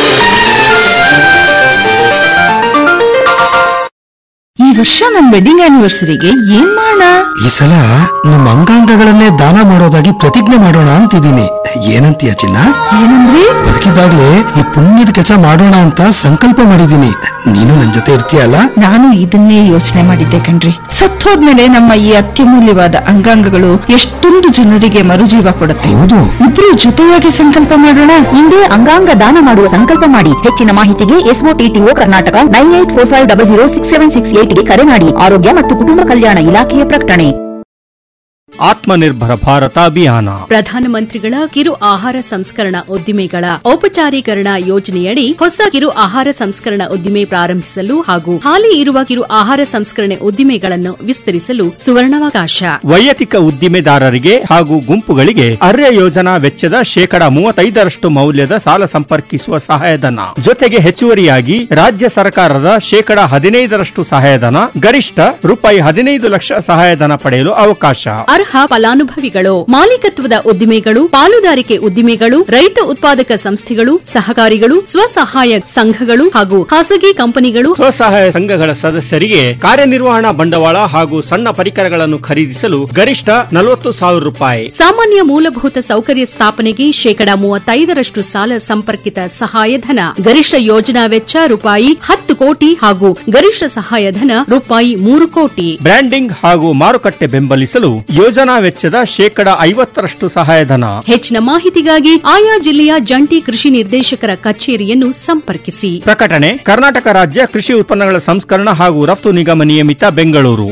ಈ ವರ್ಷ ನಮ್ ವೆಡ್ಡಿಂಗ್ ಆನಿವರ್ಸರಿಗೆ ಏನ್ ಮಾಡೋಣ ಈ ಸಲ ನಮ್ಮ ಅಂಗಾಂಗಗಳನ್ನೇ ದಾನ ಮಾಡೋದಾಗಿ ಪ್ರತಿಜ್ಞೆ ಮಾಡೋಣ ಅಂತಿದ್ದೀನಿ ಏನಂತೀಯ ಚಿನ್ನ ಏನಂದ್ರಿ ಬದುಕಿದಾಗ್ಲೇ ಈ ಪುಣ್ಯದ ಕೆಲಸ ಮಾಡೋಣ ಅಂತ ಸಂಕಲ್ಪ ಮಾಡಿದ್ದೀನಿ ನೀನು ನನ್ ಜೊತೆ ಇರ್ತೀಯಲ್ಲ ನಾನು ಇದನ್ನೇ ಯೋಚನೆ ಮಾಡಿದ್ದೆ ಕಣ್ರಿ ಸತ್ತೋದ್ಮೇಲೆ ನಮ್ಮ ಈ ಅತ್ಯಮೂಲ್ಯವಾದ ಅಂಗಾಂಗಗಳು ಎಷ್ಟೊಂದು ಜನರಿಗೆ ಮರುಜೀವ ಕೊಡುತ್ತೆ ಹೌದು ಇಬ್ರು ಜೊತೆಯಾಗಿ ಸಂಕಲ್ಪ ಮಾಡೋಣ ಇಂದೇ ಅಂಗಾಂಗ ದಾನ ಮಾಡುವ ಸಂಕಲ್ಪ ಮಾಡಿ ಹೆಚ್ಚಿನ ಮಾಹಿತಿಗೆ SOTTO Karnataka nine eight four five double zero six seven six ಏಟ್ಗೆ ಕರೆ ಮಾಡಿ ಆರೋಗ್ಯ ಮತ್ತು ಕುಟುಂಬ ಕಲ್ಯಾಣ ಇಲಾಖೆಯ ಪ್ರಕಟಣೆ ಆತ್ಮನಿರ್ಭರ ಭಾರತ ಅಭಿಯಾನ ಪ್ರಧಾನಮಂತ್ರಿಗಳ ಕಿರು ಆಹಾರ ಸಂಸ್ಕರಣಾ ಉದ್ದಿಮೆಗಳ ಔಪಚಾರೀಕರಣ ಯೋಜನೆಯಡಿ ಹೊಸ ಕಿರು ಆಹಾರ ಸಂಸ್ಕರಣಾ ಉದ್ದಿಮೆ ಪ್ರಾರಂಭಿಸಲು ಹಾಗೂ ಹಾಲಿ ಇರುವ ಕಿರು ಆಹಾರ ಸಂಸ್ಕರಣೆ ಉದ್ದಿಮೆಗಳನ್ನು ವಿಸ್ತರಿಸಲು ಸುವರ್ಣಾವಕಾಶ ವೈಯಕ್ತಿಕ ಉದ್ದಿಮೆದಾರರಿಗೆ ಹಾಗೂ ಗುಂಪುಗಳಿಗೆ ಅರ್ಯ ಯೋಜನಾ ವೆಚ್ಚದ ಶೇಕಡ ಮೂವತ್ತೈದರಷ್ಟು ಮೌಲ್ಯದ ಸಾಲ ಸಂಪರ್ಕಿಸುವ ಸಹಾಯಧನ ಜೊತೆಗೆ ಹೆಚ್ಚುವರಿಯಾಗಿ ರಾಜ್ಯ ಸರ್ಕಾರದ ಶೇಕಡ ಹದಿನೈದರಷ್ಟು ಸಹಾಯಧನ ಗರಿಷ್ಠ ರೂಪಾಯಿ ಹದಿನೈದು ಲಕ್ಷ ಸಹಾಯಧನ ಪಡೆಯಲು ಅವಕಾಶ ಅರ್ಹ ಫಲಾನುಭವಿಗಳು ಮಾಲೀಕತ್ವದ ಉದ್ದಿಮೆಗಳು ಪಾಲುದಾರಿಕೆ ಉದ್ದಿಮೆಗಳು ರೈತ ಉತ್ಪಾದಕ ಸಂಸ್ಥೆಗಳು ಸಹಕಾರಿಗಳು ಸ್ವಸಹಾಯ ಸಂಘಗಳು ಹಾಗೂ ಖಾಸಗಿ ಕಂಪನಿಗಳು ಸ್ವಸಹಾಯ ಸಂಘಗಳ ಸದಸ್ಯರಿಗೆ ಕಾರ್ಯನಿರ್ವಹಣಾ ಬಂಡವಾಳ ಹಾಗೂ ಸಣ್ಣ ಪರಿಕರಗಳನ್ನು ಖರೀದಿಸಲು ಗರಿಷ್ಠ ನಲವತ್ತು ಸಾವಿರ ರೂಪಾಯಿ ಸಾಮಾನ್ಯ ಮೂಲಭೂತ ಸೌಕರ್ಯ ಸ್ಥಾಪನೆಗೆ ಶೇಕಡ ಮೂವತ್ತೈದರಷ್ಟು ಸಾಲ ಸಂಪರ್ಕಿತ ಸಹಾಯಧನ ಗರಿಷ್ಠ ಯೋಜನಾ ವೆಚ್ಚ ರೂಪಾಯಿ ಹತ್ತು ಕೋಟಿ ಹಾಗೂ ಗರಿಷ್ಠ ಸಹಾಯಧನ ರೂಪಾಯಿ ಮೂರು ಕೋಟಿ ಬ್ರ್ಯಾಂಡಿಂಗ್ ಹಾಗೂ ಮಾರುಕಟ್ಟೆ ಬೆಂಬಲಿಸಲು ಯೋಜನಾ ವೆಚ್ಚದ ಶೇಕಡ ಐವತ್ತರಷ್ಟು ಸಹಾಯಧನ ಹೆಚ್ಚಿನ ಮಾಹಿತಿಗಾಗಿ ಆಯಾ ಜಿಲ್ಲೆಯ ಜಂಟಿ ಕೃಷಿ ನಿರ್ದೇಶಕರ ಕಚೇರಿಯನ್ನು ಸಂಪರ್ಕಿಸಿ ಪ್ರಕಟಣೆ ಕರ್ನಾಟಕ ರಾಜ್ಯ ಕೃಷಿ ಉತ್ಪನ್ನಗಳ ಸಂಸ್ಕರಣ ಹಾಗೂ ರಫ್ತು ನಿಗಮ ನಿಯಮಿತ ಬೆಂಗಳೂರು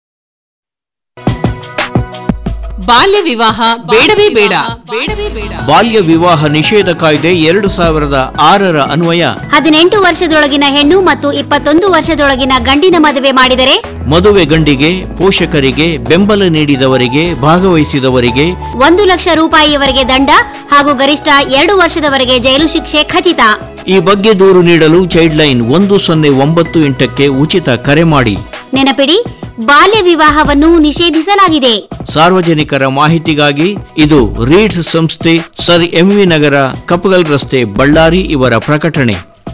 ಬಾಲ್ಯ ವಿವಾಹ ಬೇಡವೇ ಬೇಡ ಬೇಡವೇ ಬೇಡ ಬಾಲ್ಯ ವಿವಾಹ ನಿಷೇಧ ಕಾಯ್ದೆ ಎರಡು ಸಾವಿರದ ಆರರ ಅನ್ವಯ ಹದಿನೆಂಟು ವರ್ಷದೊಳಗಿನ ಹೆಣ್ಣು ಮತ್ತು ಇಪ್ಪತ್ತೊಂದು ವರ್ಷದೊಳಗಿನ ಗಂಡಿನ ಮದುವೆ ಮಾಡಿದರೆ ಮದುವೆ ಗಂಡಿಗೆ ಪೋಷಕರಿಗೆ ಬೆಂಬಲ ನೀಡಿದವರಿಗೆ ಭಾಗವಹಿಸಿದವರಿಗೆ ಒಂದು ಲಕ್ಷ ರೂಪಾಯಿಯವರೆಗೆ ದಂಡ ಹಾಗೂ ಗರಿಷ್ಠ ಎರಡು ವರ್ಷದವರೆಗೆ ಜೈಲು ಶಿಕ್ಷೆ ಖಚಿತ ಈ ಬಗ್ಗೆ ದೂರು ನೀಡಲು ಚೈಲ್ಡ್ ಲೈನ್ ಒಂದು ಸೊನ್ನೆ ಒಂಬತ್ತು ಎಂಟಕ್ಕೆ ಉಚಿತ ಕರೆ ಮಾಡಿ ನೆನಪಿಡಿ ಬಾಲ್ಯ ವಿವಾಹವನ್ನು ನಿಷೇಧಿಸಲಾಗಿದೆ ಸಾರ್ವಜನಿಕರ ಮಾಹಿತಿಗಾಗಿ ಇದು ರೀಡ್ಸ್ ಸಂಸ್ಥೆ ಸರ್ ಎಂವಿ ನಗರ ಕಪಗಲ್ ರಸ್ತೆ ಬಳ್ಳಾರಿ ಇವರ ಪ್ರಕಟಣೆ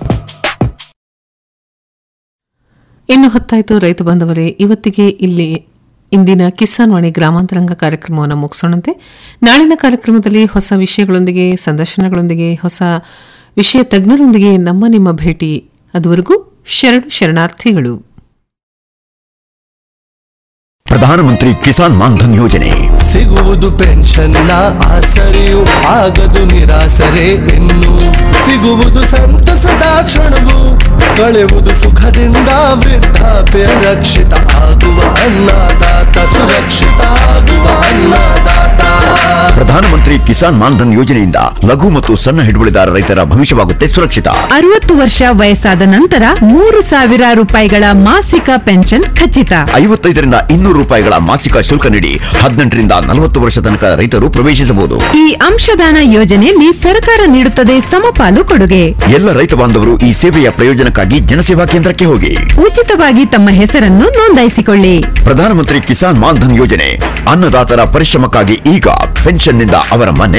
ಇನ್ನು ಹೊತ್ತಾಯಿತು ರೈತ ಬಾಂಧವರೇ ಇವತ್ತಿಗೆ ಇಲ್ಲಿ ಇಂದಿನ ಕಿಸಾನ್ ವಾಣಿ ಗ್ರಾಮಾಂತರಂಗ ಕಾರ್ಯಕ್ರಮವನ್ನು ಮುಗಿಸೋಣಂತೆ ನಾಳಿನ ಕಾರ್ಯಕ್ರಮದಲ್ಲಿ ಹೊಸ ವಿಷಯಗಳೊಂದಿಗೆ ಸಂದರ್ಶನಗಳೊಂದಿಗೆ ಹೊಸ ವಿಷಯ ತಜ್ಞರೊಂದಿಗೆ ನಮ್ಮ ನಿಮ್ಮ ಭೇಟಿ ಅದುವರೆಗೂ ಶರಣು ಶರಣಾರ್ಥಿಗಳು ಪ್ರಧಾನಮಂತ್ರಿ ಕಿಸಾನ್ ಮಾನ್ಧನ್ ಯೋಜನೆ ಸಿಗುವುದು ಪೆನ್ಷನ್ನ ಆಸರೆಯು ಆಗದು ನಿರಾಸರೆ ಇನ್ನು ಸಿಗುವುದು ಸಂತಸದ ಕ್ಷಣವು ಕಳೆಯುವುದು ಸುಖದಿಂದ ವೃದ್ಧಾಪ್ಯ ರಕ್ಷಿತ ಆಗುವ ಅನ್ನದಾತ ಸುರಕ್ಷಿತ ಆಗುವ ಅನ್ನದಾತ ಪ್ರಧಾನಮಂತ್ರಿ ಕಿಸಾನ್ ಮಾನ್ಧನ್ ಯೋಜನೆಯಿಂದ ಲಘು ಮತ್ತು ಸಣ್ಣ ಹಿಡುವಳಿದಾರ ರೈತರ ಭವಿಷ್ಯವಾಗುತ್ತೆ ಸುರಕ್ಷಿತ ಅರವತ್ತು ವರ್ಷ ವಯಸ್ಸಾದ ನಂತರ ಮೂರು ಸಾವಿರ ರೂಪಾಯಿಗಳ ಮಾಸಿಕ ಪೆನ್ಷನ್ ಖಚಿತ ಐವತ್ತೈದರಿಂದ ಇನ್ನೂರು ರೂಪಾಯಿಗಳ ಮಾಸಿಕ ಶುಲ್ಕ ನೀಡಿ ಹದಿನೆಂಟರಿಂದ ನಲವತ್ತು ವರ್ಷ ತನಕ ರೈತರು ಪ್ರವೇಶಿಸಬಹುದು ಈ ಅಂಶದಾನ ಯೋಜನೆಯಲ್ಲಿ ಸರ್ಕಾರ ನೀಡುತ್ತದೆ ಸಮಪಾಲು ಕೊಡುಗೆ ಎಲ್ಲ ರೈತ ಬಾಂಧವರು ಈ ಸೇವೆಯ ಪ್ರಯೋಜನಕ್ಕಾಗಿ ಜನಸೇವಾ ಕೇಂದ್ರಕ್ಕೆ ಹೋಗಿ ಉಚಿತವಾಗಿ ತಮ್ಮ ಹೆಸರನ್ನು ನೋಂದಾಯಿಸಿಕೊಳ್ಳಿ ಪ್ರಧಾನಮಂತ್ರಿ ಕಿಸಾನ್ ಮಾನ್ಧನ್ ಯೋಜನೆ ಅನ್ನದಾತರ ಪರಿಶ್ರಮಕ್ಕಾಗಿ ಈಗ ಪೆನ್ಷನ್ನಿಂದ ಅವರ ಮನೆ